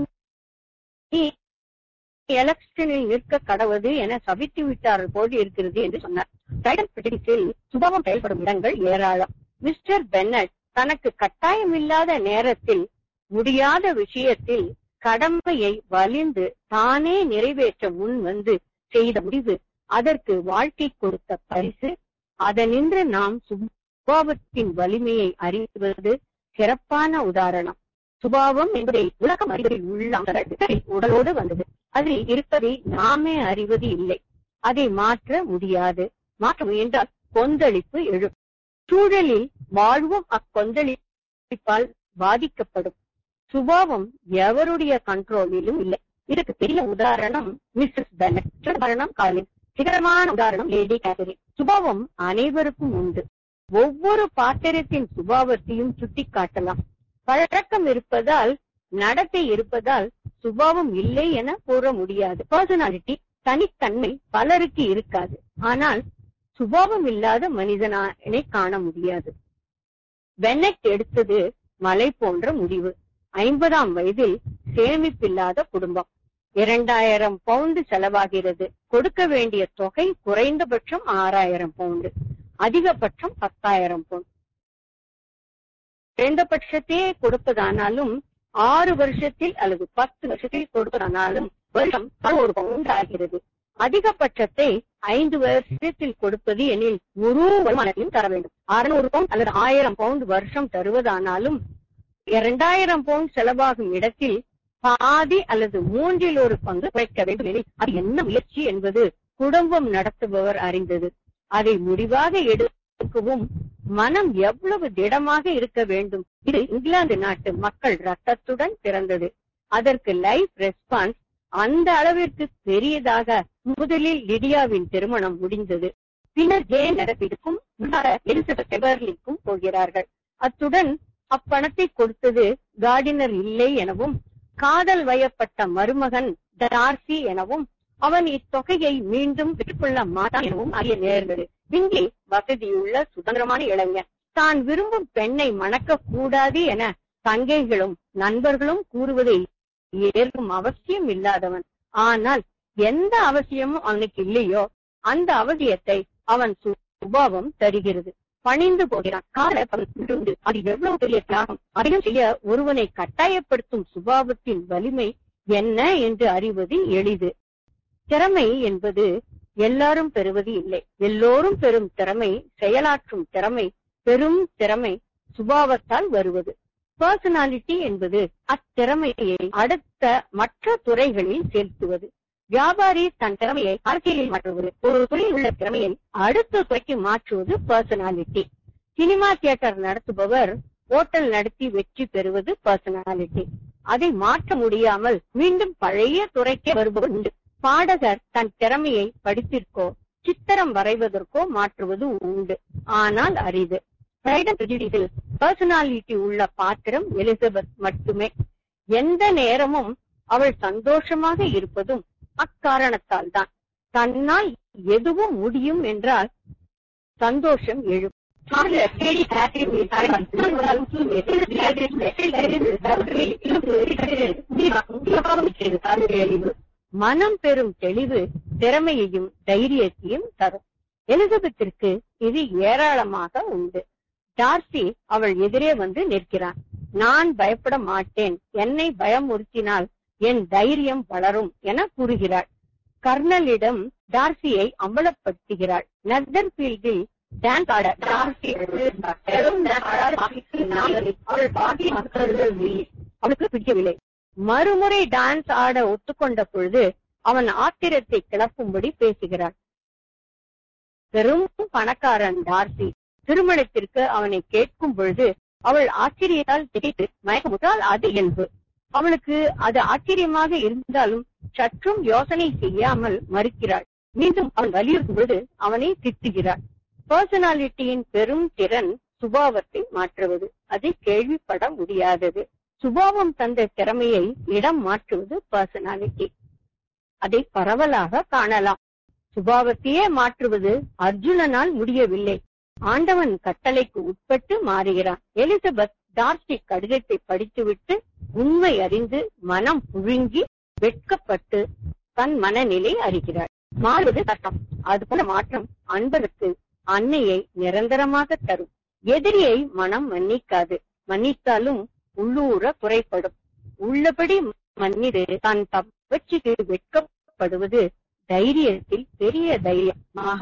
நீ எலக்ஷனில் நிற்க கடவுது என சபித்து விட்டார்கள் போல் இருக்கிறது என்று சொன்னார் டைடன் பிரிட்டிஸில் சுபவம் செயல்படும் இடங்கள் ஏராளம் மிஸ்டர் பென்னட் தனக்கு கட்டாயமில்லாத நேரத்தில் முடியாத விஷயத்தில் கடமையை வலிந்து தானே நிறைவேற்ற முன் வந்து செய்த முடிவு அதற்கு வாழ்க்கை கொடுத்த பரிசு அதனின்று நாம் சுபாவத்தின் வலிமையை அறிவது சிறப்பான உதாரணம் சுபாவம் என்பதை உலகம் அறிவதில் உள்ள அம்சங்கள் உடலோடு வந்தது அதில் இருப்பதை நாமே அறிவது இல்லை அதை மாற்ற முடியாது மாற்ற முயன்றால் கொந்தளிப்பு எழும் சூழலில் வாழ்வும் அக்கொந்தளிப்பால் பாதிக்கப்படும் சுபாவம் எவருடைய கண்ட்ரோலிலும் இல்லை இதுக்கு பெரிய உதாரணம் மிஸ்ஸஸ் பெனட் உதாரணம் காலின் சிகரமான உதாரணம் லேடி கேத்தரின் சுபாவம் அனைவருக்கும் உண்டு ஒவ்வொரு பாத்திரத்தின் சுபாவத்தையும் சுட்டிக்காட்டலாம் பழக்கம் இருப்பதால் நடத்தை இருப்பதால் சுபாவம் இல்லை என கூற முடியாது பர்சனாலிட்டி தனித்தன்மை பலருக்கு இருக்காது ஆனால் சுபாவம் இல்லாத மனிதனை காண முடியாது பென்னட் எடுத்தது மலை போன்ற முடிவு ஐம்பதாம் வயதில் சேமிப்பில்லாத குடும்பம் இரண்டாயிரம் பவுண்டு செலவாகிறது கொடுக்க வேண்டிய தொகை குறைந்தபட்சம் ஆறாயிரம் பவுண்டு அதிகபட்சம் பத்தாயிரம் பவுண்ட் குறைந்தபட்சத்தையே கொடுப்பதானாலும் ஆறு வருஷத்தில் அல்லது பத்து வருஷத்தில் கொடுப்பதானாலும் வருஷம் ஒரு பவுண்ட் ஆகிறது அதிகபட்சத்தை ஐந்து வருஷத்தில் கொடுப்பது எனில் முழு வருமானத்தையும் தர வேண்டும் அறுநூறு பவுண்ட் அல்லது ஆயிரம் பவுண்ட் வருஷம் தருவதானாலும் இரண்டாயிரம் பவுண்ட் செலவாகும் இடத்தில் பாதி அல்லது மூன்றில் ஒரு பங்கு குறைக்க வேண்டும் எனில் அது என்ன முயற்சி என்பது குடும்பம் நடத்துபவர் அறிந்தது அதை முடிவாக எடுக்கவும் மனம் எவ்வளவு திடமாக இருக்க வேண்டும் இது இங்கிலாந்து நாட்டு மக்கள் ரத்தத்துடன் பிறந்தது அதற்கு லைஃப் ரெஸ்பான்ஸ் அந்த அளவிற்கு பெரியதாக முதலில் லிடியாவின் திருமணம் முடிந்தது பின்னர் ஜேன் நடப்பிற்கும் எலிசபெத் எபர்லிக்கும் போகிறார்கள் அத்துடன் அப்பணத்தை கொடுத்தது கார்டினர் இல்லை எனவும் காதல் வயப்பட்ட மருமகன் டார்சி எனவும் அவன் இத்தொகையை மீண்டும் பெற்றுக்கொள்ள மாட்டான் எனவும் அறிய நேர்ந்தது விங்கி வசதியுள்ள சுதந்திரமான இளைஞன் தான் விரும்பும் பெண்ணை மணக்க கூடாது என தங்கைகளும் நண்பர்களும் கூறுவதை ஏற்கும் அவசியம் இல்லாதவன் ஆனால் எந்த அவசியமும் அவனுக்கு இல்லையோ அந்த அவசியத்தை அவன் சுபாவம் தருகிறது பணிந்து போகிறான் காரணம் அது எவ்வளவு பெரிய தியாகம் அதிகம் செய்ய ஒருவனை கட்டாயப்படுத்தும் சுபாவத்தின் வலிமை என்ன என்று அறிவது எளிது திறமை என்பது எல்லாரும் பெறுவது இல்லை எல்லோரும் பெறும் திறமை செயலாற்றும் திறமை பெரும் திறமை சுபாவத்தால் வருவது பர்சனாலிட்டி என்பது அத்திறமையை அடுத்த மற்ற துறைகளில் செலுத்துவது வியாபாரி தன் திறமையை அரசியலில் மாற்றுவது ஒரு துறையில் உள்ள திறமையை அடுத்த துறைக்கு மாற்றுவது பர்சனாலிட்டி சினிமா தியேட்டர் நடத்துபவர் ஹோட்டல் நடத்தி வெற்றி பெறுவது பர்சனாலிட்டி அதை மாற்ற முடியாமல் மீண்டும் பழைய துறைக்கே வருபவர் உண்டு பாடகர் தன் திறமையை படித்திற்கோ சித்திரம் வரைவதற்கோ மாற்றுவது உண்டு ஆனால் அரிது பர்சனாலிட்டி உள்ள பாத்திரம் எலிசபெத் மட்டுமே எந்த நேரமும் அவள் சந்தோஷமாக இருப்பதும் அக்காரணத்தால் தான் தன்னால் எதுவும் முடியும் என்றால் சந்தோஷம் எழும் மனம் பெறும் தெளிவு திறமையையும் தைரியத்தையும் தரும் எலிசபெத்திற்கு இது ஏராளமாக உண்டு டார்சி அவள் எதிரே வந்து நிற்கிறான் நான் பயப்பட மாட்டேன் என்னை பயமுறுத்தினால் என் தைரியம் வளரும் என கூறுகிறாள் கர்னலிடம் டார்சியை அம்பலப்படுத்துகிறாள் நெதர்பீல்டில் டான்ஸ் ஆட டார்சி அவளுக்கு பிடிக்கவில்லை மறுமுறை டான்ஸ் ஆட ஒத்துக்கொண்ட பொழுது அவன் ஆத்திரத்தை கிளப்பும்படி பேசுகிறான் பெரும் பணக்காரன் டார்சி திருமணத்திற்கு அவனை கேட்கும் பொழுது அவள் ஆச்சரியத்தால் திகைத்து மயக்கமுற்றால் அது இயல்பு அவளுக்கு அது ஆச்சரியமாக இருந்தாலும் சற்றும் யோசனை செய்யாமல் மறுக்கிறாள் மீண்டும் அவன் வலியுறுத்தும் பொழுது அவனை திட்டுகிறாள் பர்சனாலிட்டியின் பெரும் திறன் சுபாவத்தை மாற்றுவது அது கேள்விப்பட முடியாதது சுபாவம் தந்த திறமையை இடம் மாற்றுவது பர்சனாலிட்டி அதை பரவலாக காணலாம் சுபாவத்தையே மாற்றுவது அர்ஜுனனால் முடியவில்லை ஆண்டவன் கட்டளைக்கு உட்பட்டு மாறுகிறான் எலிசபெத் டார்சி கடிதத்தை படித்துவிட்டு உண்மை அறிந்து மனம் புழுங்கி வெட்கப்பட்டு தன் மனநிலை அறிகிறாள் மாறுவது கஷ்டம் அதுபோல மாற்றம் அன்பருக்கு அன்னையை நிரந்தரமாக தரும் எதிரியை மனம் மன்னிக்காது மன்னித்தாலும் உள்ளூர குறைப்படும் உள்ளபடி மன்னிது தான் தவற்றிக்கு வெட்கப்படுவது தைரியத்தில் பெரிய தைரியம்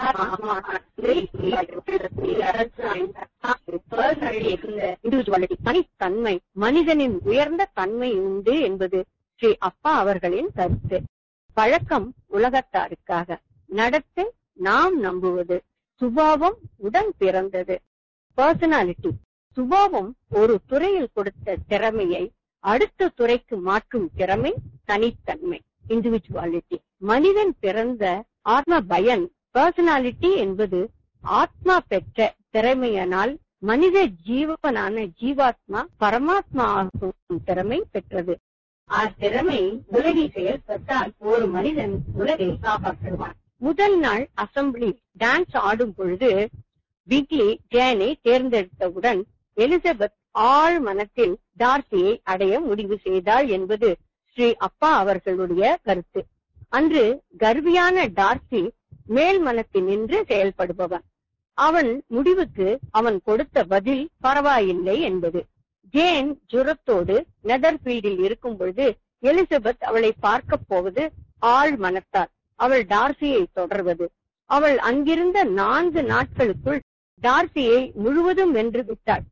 தனித்தன்மை மனிதனின் உயர்ந்த தன்மை உண்டு என்பது ஸ்ரீ அப்பா அவர்களின் கருத்து பழக்கம் உலகத்தாருக்காக நடத்தை நாம் நம்புவது சுபாவம் உடன் பிறந்தது பர்சனாலிட்டி சுபாவம் ஒரு துறையில் கொடுத்த திறமையை அடுத்த துறைக்கு மாற்றும் திறமை தனித்தன்மை இண்டிவிஜுவாலிட்டி மனிதன் பிறந்த ஆத்ம பயன் பர்சனாலிட்டி என்பது ஆத்மா பெற்ற திறமையனால் மனித ஜீவனான ஜீவாத்மா பரமாத்மா ஆகும் திறமை பெற்றது அத்திறமை உலகில் செயல்பட்டால் ஒரு மனிதன் உலகை காப்பாற்றுவான் முதல் நாள் அசம்பிளி டான்ஸ் ஆடும் பொழுது விக்லி ஜேனை தேர்ந்தெடுத்தவுடன் எலிசபெத் ஆழ் மனத்தில் டார்சியை அடைய முடிவு செய்தாள் என்பது ஸ்ரீ அப்பா அவர்களுடைய கருத்து அன்று கர்வியான டார்சி மேல் மனத்தில் நின்று செயல்படுபவன் அவன் முடிவுக்கு அவன் கொடுத்த பதில் பரவாயில்லை என்பது ஜேன் ஜுரத்தோடு நெதர்பீல்டில் இருக்கும் பொழுது எலிசபெத் அவளை பார்க்க போவது ஆழ் மனத்தால் அவள் டார்சியை தொடர்வது அவள் அங்கிருந்த நான்கு நாட்களுக்குள் டார்சியை முழுவதும் வென்று விட்டாள்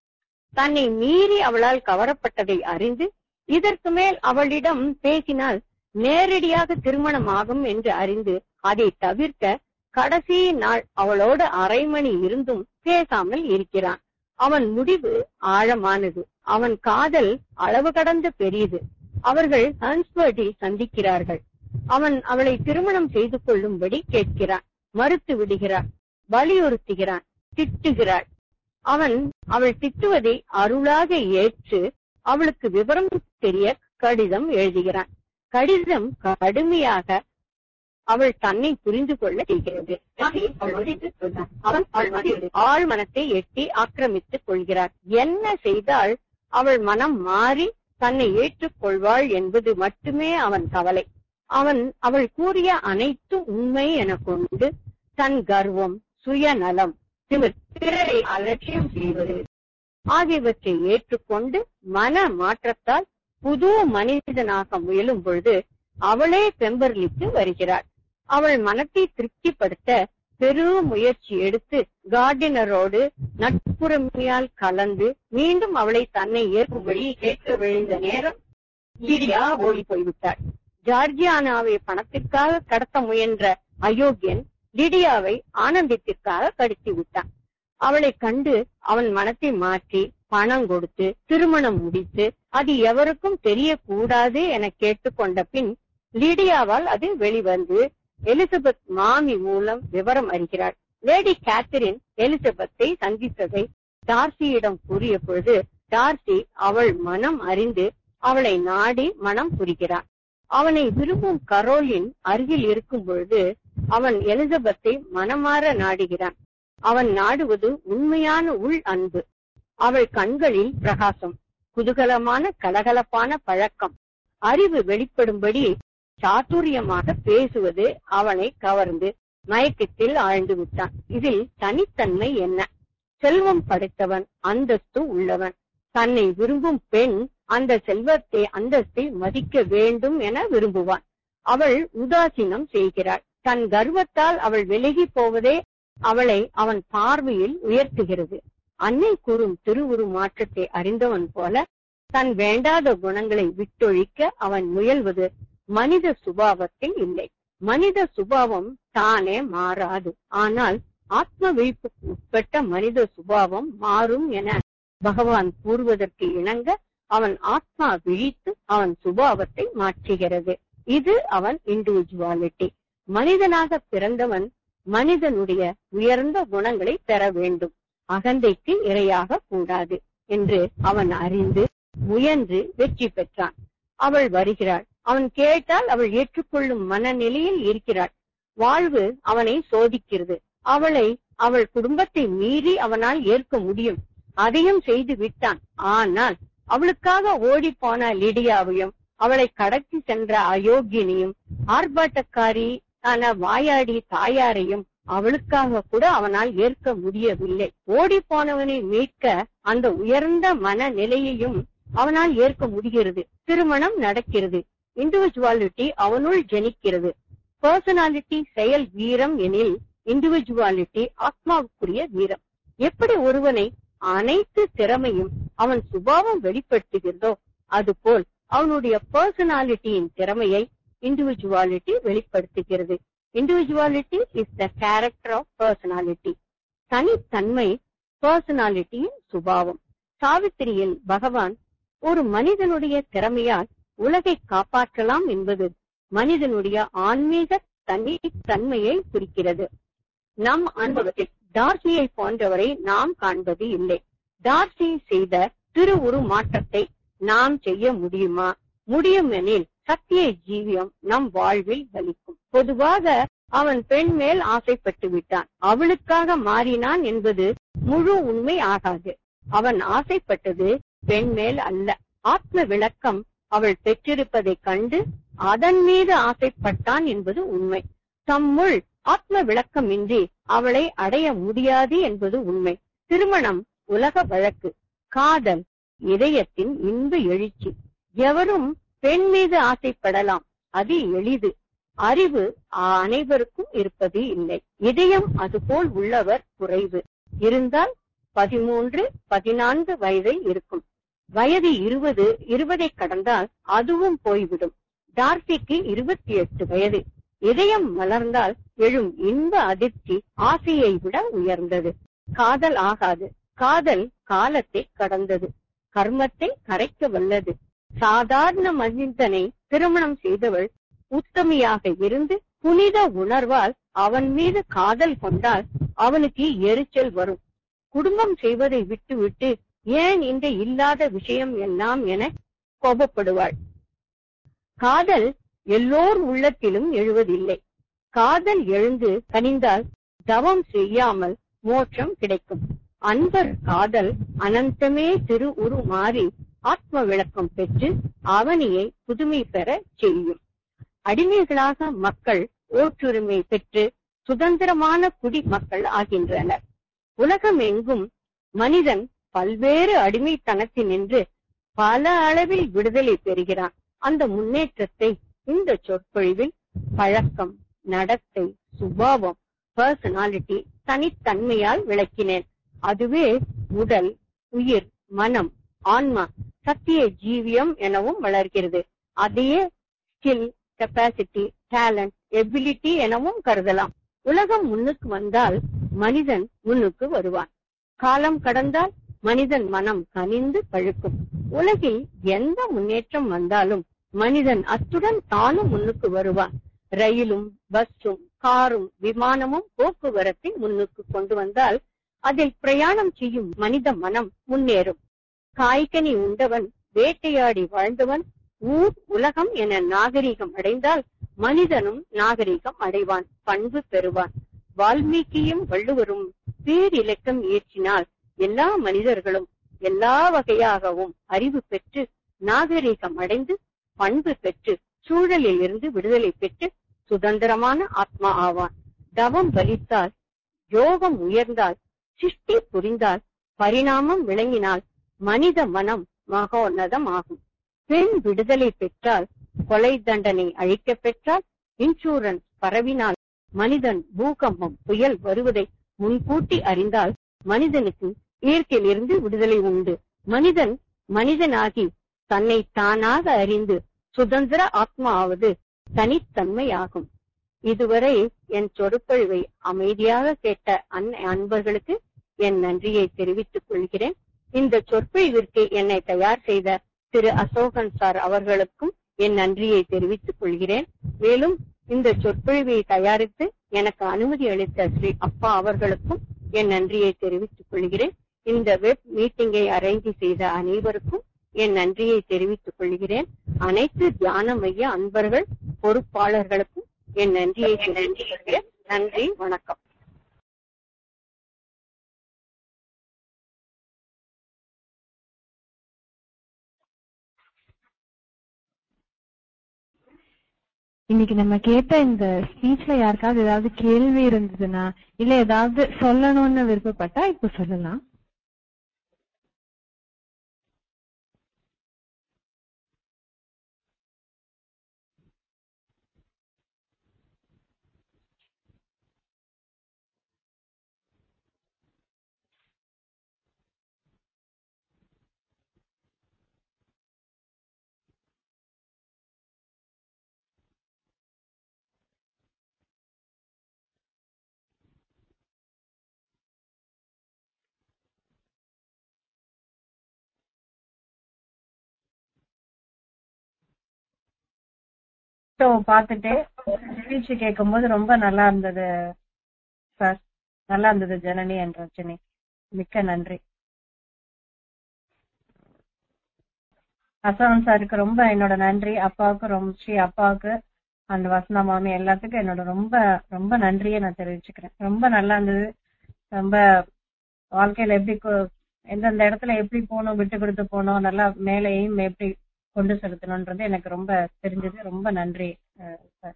தன்னை மீறி அவளால் கவரப்பட்டதை அறிந்து இதற்கு மேல் அவளிடம் பேசினால் நேரடியாக திருமணம் ஆகும் என்று அறிந்து அதை தவிர்க்க கடைசி நாள் அவளோடு அரை மணி இருந்தும் பேசாமல் இருக்கிறான் அவன் முடிவு ஆழமானது அவன் காதல் அளவு கடந்த பெரியது அவர்கள் ஹன்ஸ்பர்டில் சந்திக்கிறார்கள் அவன் அவளை திருமணம் செய்து கொள்ளும்படி கேட்கிறான் மறுத்து விடுகிறான் வலியுறுத்துகிறான் திட்டுகிறாள் அவன் அவள் திட்டுவதை அருளாக ஏற்று அவளுக்கு விவரம் தெரிய கடிதம் எழுதுகிறான் கடிதம் கடுமையாக அவள் தன்னை புரிந்து கொள்ள செய்கிறது அவன் ஆழ் மனத்தை எட்டி ஆக்கிரமித்துக் கொள்கிறார் என்ன செய்தால் அவள் மனம் மாறி தன்னை ஏற்றுக்கொள்வாள் என்பது மட்டுமே அவன் கவலை அவன் அவள் கூறிய அனைத்தும் உண்மை என கொண்டு தன் கர்வம் சுயநலம் பிறரை அலட்சியம் செய்வது ஆகியவற்றை ஏற்றுக்கொண்டு மன மாற்றத்தால் புது மனிதனாக முயலும் பொழுது அவளே பெம்பர்லிக்கு வருகிறாள் அவள் மனத்தை திருப்திப்படுத்த பெரும் முயற்சி எடுத்து கார்டினரோடு நட்புறமையால் கலந்து மீண்டும் அவளை தன்னை ஏற்கும்படி கேட்க விழுந்த நேரம் லீடியா ஓடி போய்விட்டாள் ஜார்ஜியானாவை பணத்திற்காக கடத்த முயன்ற அயோக்கியன் லிடியாவை ஆனந்தத்திற்காக கடத்தி விட்டான் அவளை கண்டு அவன் மனத்தை மாற்றி பணம் கொடுத்து திருமணம் முடித்து அது எவருக்கும் தெரியக்கூடாது என கேட்டுக்கொண்ட பின் லீடியாவால் அது வெளிவந்து எலிசபெத் மாமி மூலம் விவரம் அறிகிறாள் லேடி கேத்தரின் எலிசபெத்தை சந்தித்ததை டார்சியிடம் கூறிய பொழுது டார்சி அவள் மனம் அறிந்து அவளை நாடி மனம் புரிகிறான் அவனை விரும்பும் கரோலின் அருகில் இருக்கும் பொழுது அவன் எலிசபெத்தை மனமாற நாடுகிறான் அவன் நாடுவது உண்மையான உள் அன்பு அவள் கண்களில் பிரகாசம் குதூகலமான கலகலப்பான பழக்கம் அறிவு வெளிப்படும்படி சாதுரியமாக பேசுவது அவனை கவர்ந்து மயக்கத்தில் ஆழ்ந்து விட்டான் இதில் தனித்தன்மை என்ன செல்வம் படைத்தவன் அந்தஸ்து உள்ளவன் தன்னை விரும்பும் பெண் அந்த செல்வத்தை அந்தஸ்தை மதிக்க வேண்டும் என விரும்புவான் அவள் உதாசீனம் செய்கிறாள் தன் கர்வத்தால் அவள் விலகி போவதே அவளை அவன் பார்வையில் உயர்த்துகிறது அன்னை கூறும் திருவுரு மாற்றத்தை அறிந்தவன் போல தன் வேண்டாத குணங்களை விட்டொழிக்க அவன் முயல்வது மனித சுபாவத்தில் இல்லை மனித சுபாவம் தானே மாறாது ஆனால் ஆத்ம விழிப்புக்கு உட்பட்ட மனித சுபாவம் மாறும் என பகவான் கூறுவதற்கு இணங்க அவன் ஆத்மா விழித்து அவன் சுபாவத்தை மாற்றுகிறது இது அவன் இண்டிவிஜுவாலிட்டி மனிதனாக பிறந்தவன் மனிதனுடைய உயர்ந்த குணங்களை பெற வேண்டும் அகந்தைக்கு இரையாக கூடாது என்று அவன் அறிந்து முயன்று வெற்றி பெற்றான் அவள் வருகிறாள் அவன் கேட்டால் அவள் ஏற்றுக்கொள்ளும் மனநிலையில் இருக்கிறாள் வாழ்வு அவனை சோதிக்கிறது அவளை அவள் குடும்பத்தை மீறி அவனால் ஏற்க முடியும் அதையும் செய்து விட்டான் ஆனால் அவளுக்காக ஓடி போன லிடியாவையும் அவளை கடத்தி சென்ற அயோக்கியனையும் ஆர்ப்பாட்டக்காரி ஆன வாயாடி தாயாரையும் அவளுக்காக கூட அவனால் ஏற்க முடியவில்லை ஓடி போனவனை மீட்க அந்த உயர்ந்த மனநிலையையும் அவனால் ஏற்க முடிகிறது திருமணம் நடக்கிறது இண்டிவிஜுவாலிட்டி அவனுள் ஜனிக்கிறது பர்சனாலிட்டி செயல் வீரம் எனில் இண்டிவிஜுவாலிட்டி ஆத்மாவுக்குரிய வீரம் எப்படி ஒருவனை அனைத்து திறமையும் அவன் சுபாவம் வெளிப்படுத்துகிறதோ அதுபோல் அவனுடைய பர்சனாலிட்டியின் திறமையை இண்டிவிஜுவாலிட்டி வெளிப்படுத்துகிறது individuality is the character of personality தனித்தன்மை பர்சனாலிட்டியின் சுபாவம் சாவித்திரியில் பகவான் ஒரு மனிதனுடைய திறமையால் உலகை காப்பாற்றலாம் என்பது மனிதனுடைய ஆன்மீக தனித்தன்மையை குறிக்கிறது நம் அனுபவத்தில் டார்சியை போன்றவரை நாம் காண்பது இல்லை டார்சி செய்த திருவுரு மாற்றத்தை நாம் செய்ய முடியுமா முடியும் எனில் சத்திய ஜீவியம் நம் வாழ்வில் பலிக்கும் பொதுவாக அவன் பெண் மேல் ஆசைப்பட்டு விட்டான் அவளுக்காக மாறினான் என்பது முழு உண்மை ஆகாது அவன் ஆசைப்பட்டது பெண் மேல் அல்ல ஆத்ம விளக்கம் அவள் பெற்றிருப்பதைக் கண்டு அதன் மீது ஆசைப்பட்டான் என்பது உண்மை தம்முள் ஆத்ம விளக்கமின்றி அவளை அடைய முடியாது என்பது உண்மை திருமணம் உலக வழக்கு காதல் இதயத்தின் இன்ப எழுச்சி எவரும் பெண் மீது ஆசைப்படலாம் அது எளிது அறிவு அனைவருக்கும் இருப்பது இல்லை இதயம் அதுபோல் உள்ளவர் குறைவு இருந்தால் பதிமூன்று பதினான்கு வயதில் இருக்கும் வயது இருபது இருபதை கடந்தால் அதுவும் போய்விடும் டார்சிக்கு இருபத்தி எட்டு வயது இதயம் மலர்ந்தால் எழும் இன்ப அதிர்ச்சி ஆசையை விட உயர்ந்தது காதல் ஆகாது காதல் காலத்தை கடந்தது கர்மத்தை கரைக்க வல்லது சாதாரண மனிதனை திருமணம் செய்தவள் உத்தமியாக இருந்து புனித உணர்வால் அவன் மீது காதல் கொண்டால் அவனுக்கு எரிச்சல் வரும் குடும்பம் செய்வதை விட்டுவிட்டு ஏன் இந்த இல்லாத விஷயம் எல்லாம் என கோபப்படுவாள் காதல் எல்லோர் உள்ளத்திலும் எழுவதில்லை காதல் எழுந்து கனிந்தால் தவம் செய்யாமல் மோட்சம் கிடைக்கும் அன்பர் காதல் அனந்தமே திரு உரு மாறி ஆத்ம விளக்கம் பெற்று அவனியை புதுமை பெற செய்யும் அடிமைகளாக மக்கள் ஓட்டுரிமை பெற்று சுதந்திரமான குடி மக்கள் ஆகின்றனர் உலகம் எங்கும் மனிதன் பல்வேறு அடிமைத்தனத்தினின்று பல அளவில் விடுதலை பெறுகிறான் அந்த முன்னேற்றத்தை இந்த சொற்பொழிவில் பழக்கம் நடத்தை சுபாவம் பர்சனாலிட்டி தனித்தன்மையால் விளக்கினேன் அதுவே உடல் உயிர் மனம் ஆன்மா சத்திய ஜீவியம் எனவும் வளர்கிறது அதையே ஸ்கில் கெப்பாசிட்டி டேலண்ட் எபிலிட்டி எனவும் கருதலாம் உலகம் முன்னுக்கு வந்தால் மனிதன் முன்னுக்கு வருவான் காலம் கடந்தால் மனிதன் மனம் கனிந்து பழுக்கும் உலகில் எந்த முன்னேற்றம் வந்தாலும் மனிதன் அத்துடன் தானும் முன்னுக்கு வருவான் ரயிலும் பஸ்ஸும் காரும் விமானமும் போக்குவரத்தை முன்னுக்கு கொண்டு வந்தால் அதில் பிரயாணம் செய்யும் மனித மனம் முன்னேறும் காய்கனி உண்டவன் வேட்டையாடி வாழ்ந்தவன் ஊர் உலகம் என நாகரிகம் அடைந்தால் மனிதனும் நாகரிகம் அடைவான் பண்பு பெறுவான் வால்மீகியும் வள்ளுவரும் பேரிலக்கம் இயற்றினால் எல்லா மனிதர்களும் எல்லா வகையாகவும் அறிவு பெற்று நாகரிகம் அடைந்து பண்பு பெற்று சூழலில் இருந்து விடுதலை பெற்று சுதந்திரமான ஆத்மா ஆவான் தவம் பலித்தால் யோகம் உயர்ந்தால் சிருஷ்டி புரிந்தால் பரிணாமம் விளங்கினால் மனித மனம் மகோன்னதம் ஆகும் பெண் விடுதலை பெற்றால் கொலை தண்டனை அழிக்க பெற்றால் இன்சூரன்ஸ் பரவினால் மனிதன் பூகம்பம் புயல் வருவதை முன்கூட்டி அறிந்தால் மனிதனுக்கு இயற்கையிலிருந்து விடுதலை உண்டு மனிதன் மனிதனாகி தன்னை தானாக அறிந்து சுதந்திர ஆத்மா ஆவது தனித்தன்மையாகும் இதுவரை என் சொற்பொழிவை அமைதியாக கேட்ட அன் அன்பர்களுக்கு என் நன்றியை தெரிவித்துக் கொள்கிறேன் இந்த சொற்பொழிவிற்கு என்னை தயார் செய்த திரு அசோகன் சார் அவர்களுக்கும் என் நன்றியை தெரிவித்துக் கொள்கிறேன் மேலும் இந்த சொற்பொழிவை தயாரித்து எனக்கு அனுமதி அளித்த ஸ்ரீ அப்பா அவர்களுக்கும் என் நன்றியை தெரிவித்துக் கொள்கிறேன் இந்த வெப் மீட்டிங்கை அரேஞ்ச் செய்த அனைவருக்கும் என் நன்றியை தெரிவித்துக் கொள்கிறேன் அனைத்து தியான மைய அன்பர்கள் பொறுப்பாளர்களுக்கும் என் நன்றியை தெரிவித்துக் கொள்கிறேன் நன்றி வணக்கம் இன்னைக்கு நம்ம கேட்ட இந்த ஸ்பீச்ல யாருக்காவது ஏதாவது கேள்வி இருந்ததுன்னா இல்ல ஏதாவது சொல்லணும்னு விருப்பப்பட்டா இப்ப சொல்லலாம் ஷோ பார்த்துட்டு நிகழ்ச்சி கேட்கும்போது ரொம்ப நல்லா இருந்தது சார் நல்லா இருந்தது ஜனனி என் ரஜினி மிக்க நன்றி அசவன் சாருக்கு ரொம்ப என்னோட நன்றி அப்பாவுக்கு ரொம்ப ஸ்ரீ அப்பாவுக்கு அந்த வசந்தா மாமி எல்லாத்துக்கும் என்னோட ரொம்ப ரொம்ப நன்றியை நான் தெரிவிச்சுக்கிறேன் ரொம்ப நல்லா இருந்தது ரொம்ப வாழ்க்கையில எப்படி கொ- எந்தெந்த இடத்துல எப்படி போகணும் விட்டு கொடுத்து போகணும் நல்லா மேலே எய்ம் எப்படி கொண்டு செலுத்தணும்ன்றது எனக்கு ரொம்ப தெரிஞ்சது ரொம்ப நன்றி அஹ், சார்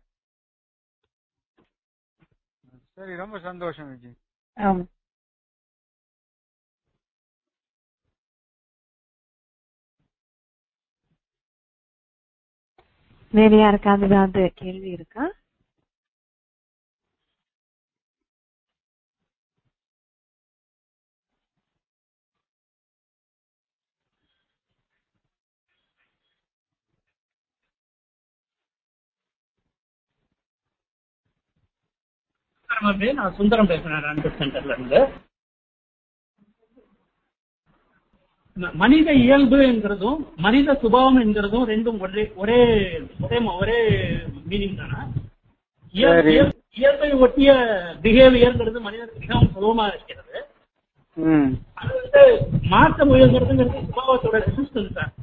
சரி ரொம்ப சந்தோஷம் விஜய் ஆமா வேற யாருக்காவது ஏதாவது கேள்வி இருக்கா நமக்கு நான் சுந்தரம் பேசுறேன் ரன்கட் சென்டர்ல இருந்து ம- மனித இயல்பு என்கிறதும் மனித சுபாவம் என்கிறதும் ரெண்டும் ஒரே ஒரே ஒரே ம- ஒரே மீனிங் தானே இயல்- சரி. இயல்- இயல்பை ஒட்டிய பிஹேவியர்ங்கிறது மனிதனுக்கு மிகவும் சுலபமா இருக்கிறது ம் அது வந்து மாற்ற முயல்கிறதுங்கிறது சுபாவத்தோட ரெசிஸ்டன்ஸ் தான்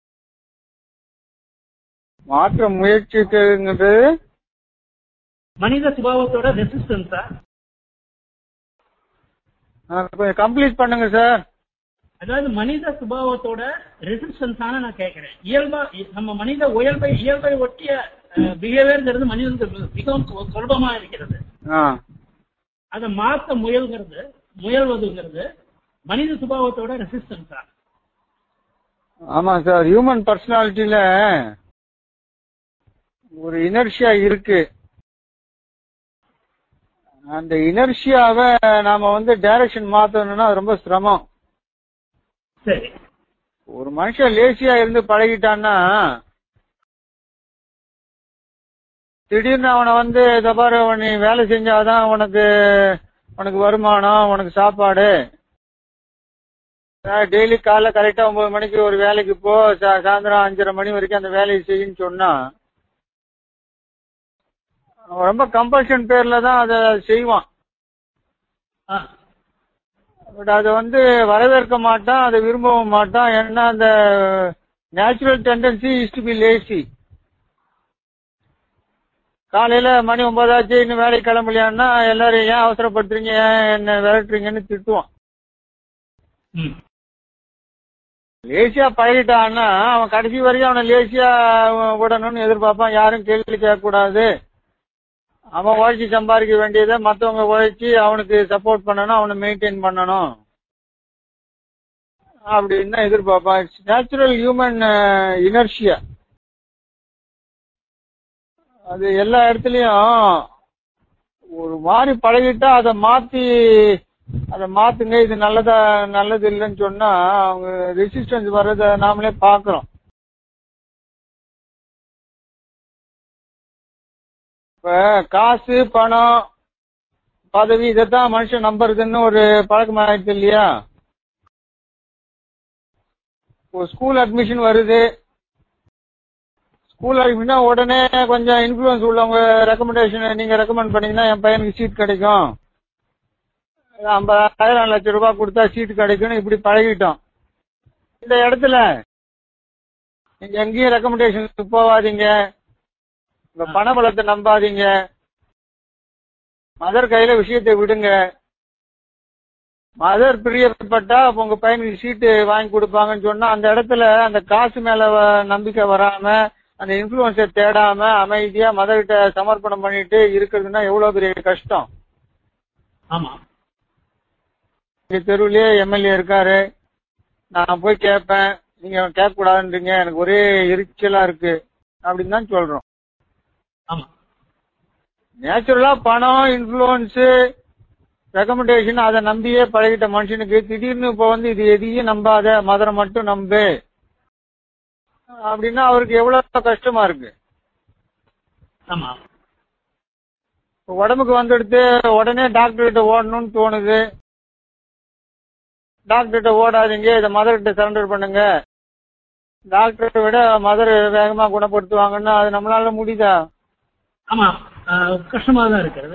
மாற்ற முயற்சிக்கிறது மனித சுபாவத்தோட ரெசிஸ்டன்ஸ் தான் ஆ, கொஞ்சம் கம்ப்ளீட் பண்ணுங்க சார் அதாவது மனித சுபாவத்தோட ரெசிஸ்டன்ஸான நான் கேட்கிறேன் இயல்பா நம்ம மனித இயல்பை இயல்பை ஒட்டிய பிஹேவியர்ங்கிறது மனிதனுக்கு மிகவும் சு- சுலபமா இருக்கிறது ஆ அதை மாற்ற முயல்கிறது முயல்வதுங்கிறது மனித சுபாவத்தோட ரெசிஸ்டன்ஸா ஆமா சார் ஹியூமன் பர்சனாலிட்டியில ஒரு இனர்ஷியா இருக்கு அந்த இனர்ஷியாவை நாம வந்து டைரக்ஷன் மாத்தணும்னா அது ரொம்ப சிரமம் சரி ஒரு மனுஷன் லேசியா இருந்து பழகிட்டான்னா திடீர்னு அவனை வந்து இதை பாரு நீ வேலை செஞ்சாதான் உனக்கு உனக்கு வருமானம் உனக்கு சாப்பாடு டெய்லி காலைல கரெக்டா ஒன்பது மணிக்கு ஒரு வேலைக்கு போ சா- சாயந்தரம் அஞ்சரை மணி வரைக்கும் அந்த வேலையை செய்யுன்னு சொன்னா அவன் ரொம்ப கம்பல்ஷன் பேர்ல தான் அதை செய்வான் ஆ பட் அதை வந்து வரவேற்க மாட்டான் அதை விரும்பவும் மாட்டான் ஏன்னா அந்த natural tendency is to be lazy காலையில மணி ஒன்பதாச்சு இன்னும் வேலைக்கு கிளம்பலையான்னா எல்லாரும் ஏன் அவசரப்படுத்துறீங்க ஏன் என்ன விரட்டுறீங்கன்னு திட்டுவான் ம் லேசியா பழகிட்டான்னா அவன் கடைசி வரைக்கும் அவனை லேசியா விடணும்னு எதிர்பார்ப்பான் யாரும் கேள்வி கேட்கக்கூடாது அவன் உழைச்சி சம்பாதிக்க வேண்டியதை மத்தவங்க உழைச்சி அவனுக்கு சப்போர்ட் பண்ணணும் அவனை மெயின்டைன் பண்ணணும் அப்படின்னு தான் எதிர்பார்ப்பான் இட்ஸ் நேச்சுரல் ஹியூமன் இனர்ஷியா அது எல்லா இடத்துலயும் ஒரு மாதிரி பழகிட்டா அதை மாத்தி அதை மாத்துங்க இது நல்லதா நல்லது இல்லைன்னு சொன்னா அவங்க ரெசிஸ்டன்ஸ் வர்றத நாமளே பாக்குறோம் இப்ப காசு பணம் பதவி இதைத்தான் மனுஷன் நம்புறதுன்னு ஒரு பழக்கம் ஆயிடுச்சு இல்லையா ஒரு ஸ்கூல் அட்மிஷன் வருது ஸ்கூல் அடிக்கணும்னா உடனே கொஞ்சம் இன்ஃபுளுன்ஸ் உள்ளவங்க ரெக்கமெண்டேஷன் நீங்க ரெக்கமெண்ட் பண்ணீங்கன்னா என் பையனுக்கு சீட் கிடைக்கும் ஐம்பதாயிரம் லட்சம் ரூபாய் கொடுத்தா சீட் கிடைக்கும்னு இப்படி பழகிட்டோம் இந்த இடத்துல நீங்க எங்கேயும் ரெக்கமெண்டேஷனுக்கு போகாதீங்க உங்க பணபலத்தை நம்பாதீங்க மதர் கையில விஷயத்தை விடுங்க மதர் பிரியப்பட்டா அப்ப உங்க பையனுக்கு சீட்டு வாங்கி கொடுப்பாங்கன்னு சொன்னா அந்த இடத்துல அந்த காசு மேல வ- நம்பிக்கை வராம அந்த இன்ஃபுளுன்ஸை தேடாம அமைதியா மதர்கிட்ட சமர்ப்பணம் பண்ணிட்டு இருக்கிறதுனா எவ்வளவு பெரிய கஷ்டம் ஆமா இங்க தெருவுலயே எம்எல்ஏ இருக்காரு நான் போய் கேட்பேன் நீங்க கேட்க கூடாதுன்றீங்க எனக்கு ஒரே எரிச்சலா இருக்கு அப்படின்னு தான் சொல்றோம் ஆமா நேச்சுரலா பணம் இன்ஃபுளுன்ஸ் ரெக்கமெண்டேஷன் அதை நம்பியே பழகிட்ட மனுஷனுக்கு திடீர்னு இப்ப வந்து இது எதையும் நம்பாத மதுரை மட்டும் நம்பு அப்படின்னா அவருக்கு எவ்வளவு கஷ்டமா இருக்கு ஆமா இப்ப உடம்புக்கு வந்துடுத்து உடனே டாக்டர் கிட்ட ஓடணும்னு தோணுது டாக்டர் கிட்ட ஓடாதீங்க இதை மதர் கிட்ட சரண்டர் பண்ணுங்க டாக்டரை விட மதர் வேகமா குணப்படுத்துவாங்கன்னா அது நம்மளால முடியுதா ஆமா ஆஹ் கஷ்டமா தான் இருக்கிறது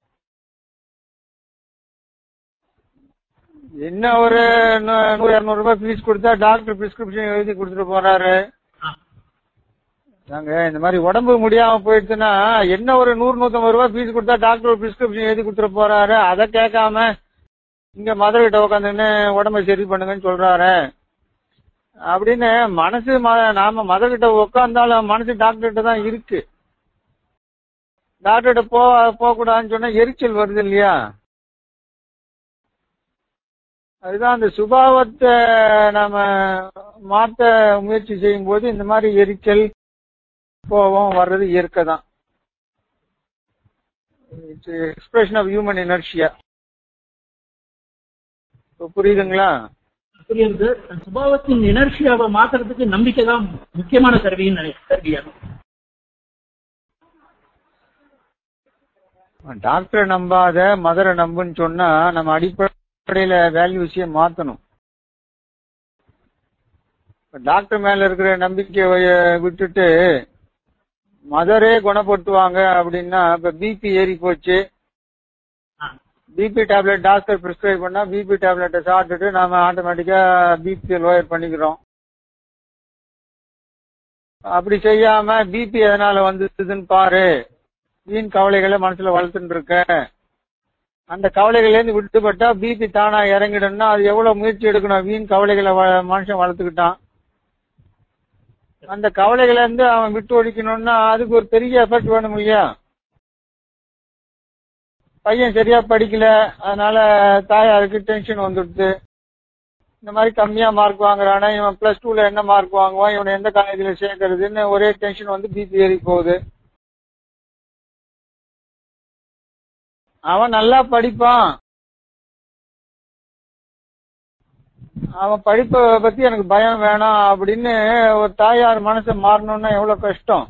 என்ன ஒரு நூ- நூறு இருநூறு ரூபாய் ஃபீஸ் கொடுத்தா டாக்டர் பிரிஸ்கிரிப்ஷன் எழுதி கொடுத்துட்டு போறாரு ஆ. நாங்க இந்த மாதிரி உடம்பு முடியாம போயிடுச்சுன்னா என்ன ஒரு நூறு நூத்தம்பது ரூபாய் ஃபீஸ் கொடுத்தா டாக்டர் ஒரு பிரிஸ்கிரிப்ஷன் எழுதி கொடுத்துட்டு போறாரு அதை கேட்காம இங்க மதுரை கிட்ட உட்காந்துன்னு உடம்ப சரி பண்ணுங்கன்னு சொல்றாரு அப்படின்னு மனசு ம- நாம மதர் கிட்ட உட்காந்தாலும் மனசு டாக்டர் கிட்ட தான் இருக்கு டாக்டர் கிட்ட போ போக கூடாதுன்னு சொன்னா எரிச்சல் வருது இல்லையா அதுதான் அந்த சுபாவத்தை நாம மாத்த முயற்சி செய்யும் போது இந்த மாதிரி எரிச்சல் கோபம் வர்றது இயற்கை தான் இட்ஸ் எக்ஸ்பிரஷன் ஆஃப் ஹியூமன் எனர்ஜியா புரியுதுங்களா புரியுது சுபாவத்தின் எனர்ஜியாவை மாத்துறதுக்கு நம்பிக்கை தான் முக்கியமான கருவின்னு நினை- கருவியா டாக்டரை நம்பாத மதரை நம்புன்னு சொன்னா நம்ம அடிப்படையில வேல்யூஸையே மாத்தணும் இப்ப டாக்டர் மேல இருக்கிற நம்பிக்கையை விட்டுட்டு மதரே குணப்படுத்துவாங்க அப்படின்னா இப்ப பிபி ஏறி போச்சு ஆ. பிபி டேப்லெட் டாக்டர் பிரிஸ்கிரைப் பண்ணா பிபி டேப்லெட்டை சாப்பிட்டுட்டு நாம ஆட்டோமேட்டிக்கா பிபி லோயர் பண்ணிக்கிறோம் அப்படி செய்யாம பிபி எதனால வந்ததுன்னு பாரு வீண் கவலைகளை மனசுல வளர்த்துட்டு இருக்க அந்த கவலைகள்ல இருந்து விட்டுப்பட்டா பிபி தானா இறங்கிடும்னா அது எவ்வளவு முயற்சி எடுக்கணும் வீண் கவலைகளை வ- மனுஷன் வளர்த்துக்கிட்டான் அந்த கவலைகளை இருந்து அவன் விட்டு ஒழிக்கணும்னா அதுக்கு ஒரு பெரிய எஃபர்ட் வேணும் இல்லையா பையன் சரியா படிக்கல அதனால தாயாருக்கு டென்ஷன் வந்துடுது இந்த மாதிரி கம்மியா மார்க் வாங்குறானா இவன் பிளஸ் டூல என்ன மார்க் வாங்குவான் இவனை எந்த காலேஜ்ல சேர்க்கறதுன்னு ஒரே டென்ஷன் வந்து பிபி ஏறி போகுது அவன் நல்லா படிப்பான் அவன் படிப்பை பத்தி எனக்கு பயம் வேணாம் அப்படின்னு ஒரு தாயார் மனசை மாறணும்னா எவ்வளவு கஷ்டம்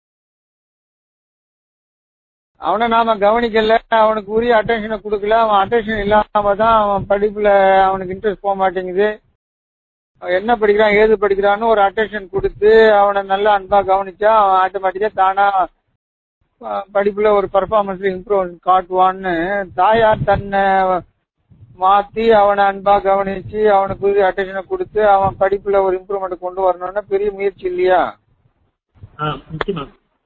அவனை நாம கவனிக்கல அவனுக்கு உரிய அட்டென்ஷனை கொடுக்கல அவன் அட்டென்ஷன் இல்லாம தான் அவன் படிப்புல அவனுக்கு இன்ட்ரெஸ்ட் போக மாட்டேங்குது அவன் என்ன படிக்கிறான் ஏது படிக்கிறான்னு ஒரு அட்டென்ஷன் கொடுத்து அவனை நல்லா அன்பா கவனிச்சா அவன் ஆட்டோமேட்டிக்கா தானா அஹ், படிப்புல ஒரு பர்ஃபார்மன்ஸ்ல இம்ப்ரூவ் காட்டுவான்னு தாயார் தன்னை மாத்தி அவனை அன்பா கவனிச்சு அவனுக்கு உரிய அட்டென்ஷனை கொடுத்து அவன் படிப்புல ஒரு இம்ப்ரூவ்மெண்ட் கொண்டு வரணும்னா பெரிய முயற்சி இல்லையா ஆ, நிச்சயமா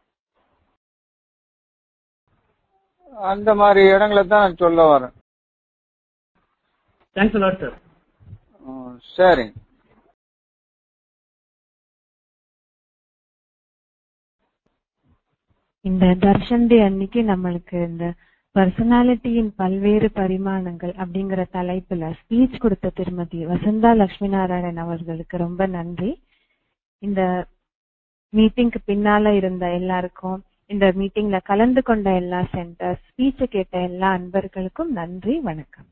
அந்த மாதிரி இடங்களை தான் நான் சொல்ல வரேன் தேங்க்ஸ் லாட் சார் ம், சரி இந்த தர்ஷன் டே அன்னைக்கு நம்மளுக்கு இந்த பர்சனாலிட்டியின் பல்வேறு பரிமாணங்கள் அப்படிங்கிற தலைப்புல ஸ்பீச் கொடுத்த திருமதி வசந்தா லட்சுமி நாராயணன் அவர்களுக்கு ரொம்ப நன்றி இந்த மீட்டிங்க்கு பின்னால இருந்த எல்லாருக்கும் இந்த மீட்டிங்ல கலந்து கொண்ட எல்லா சென்டர் ஸ்பீச் கேட்ட எல்லா அன்பர்களுக்கும் நன்றி வணக்கம்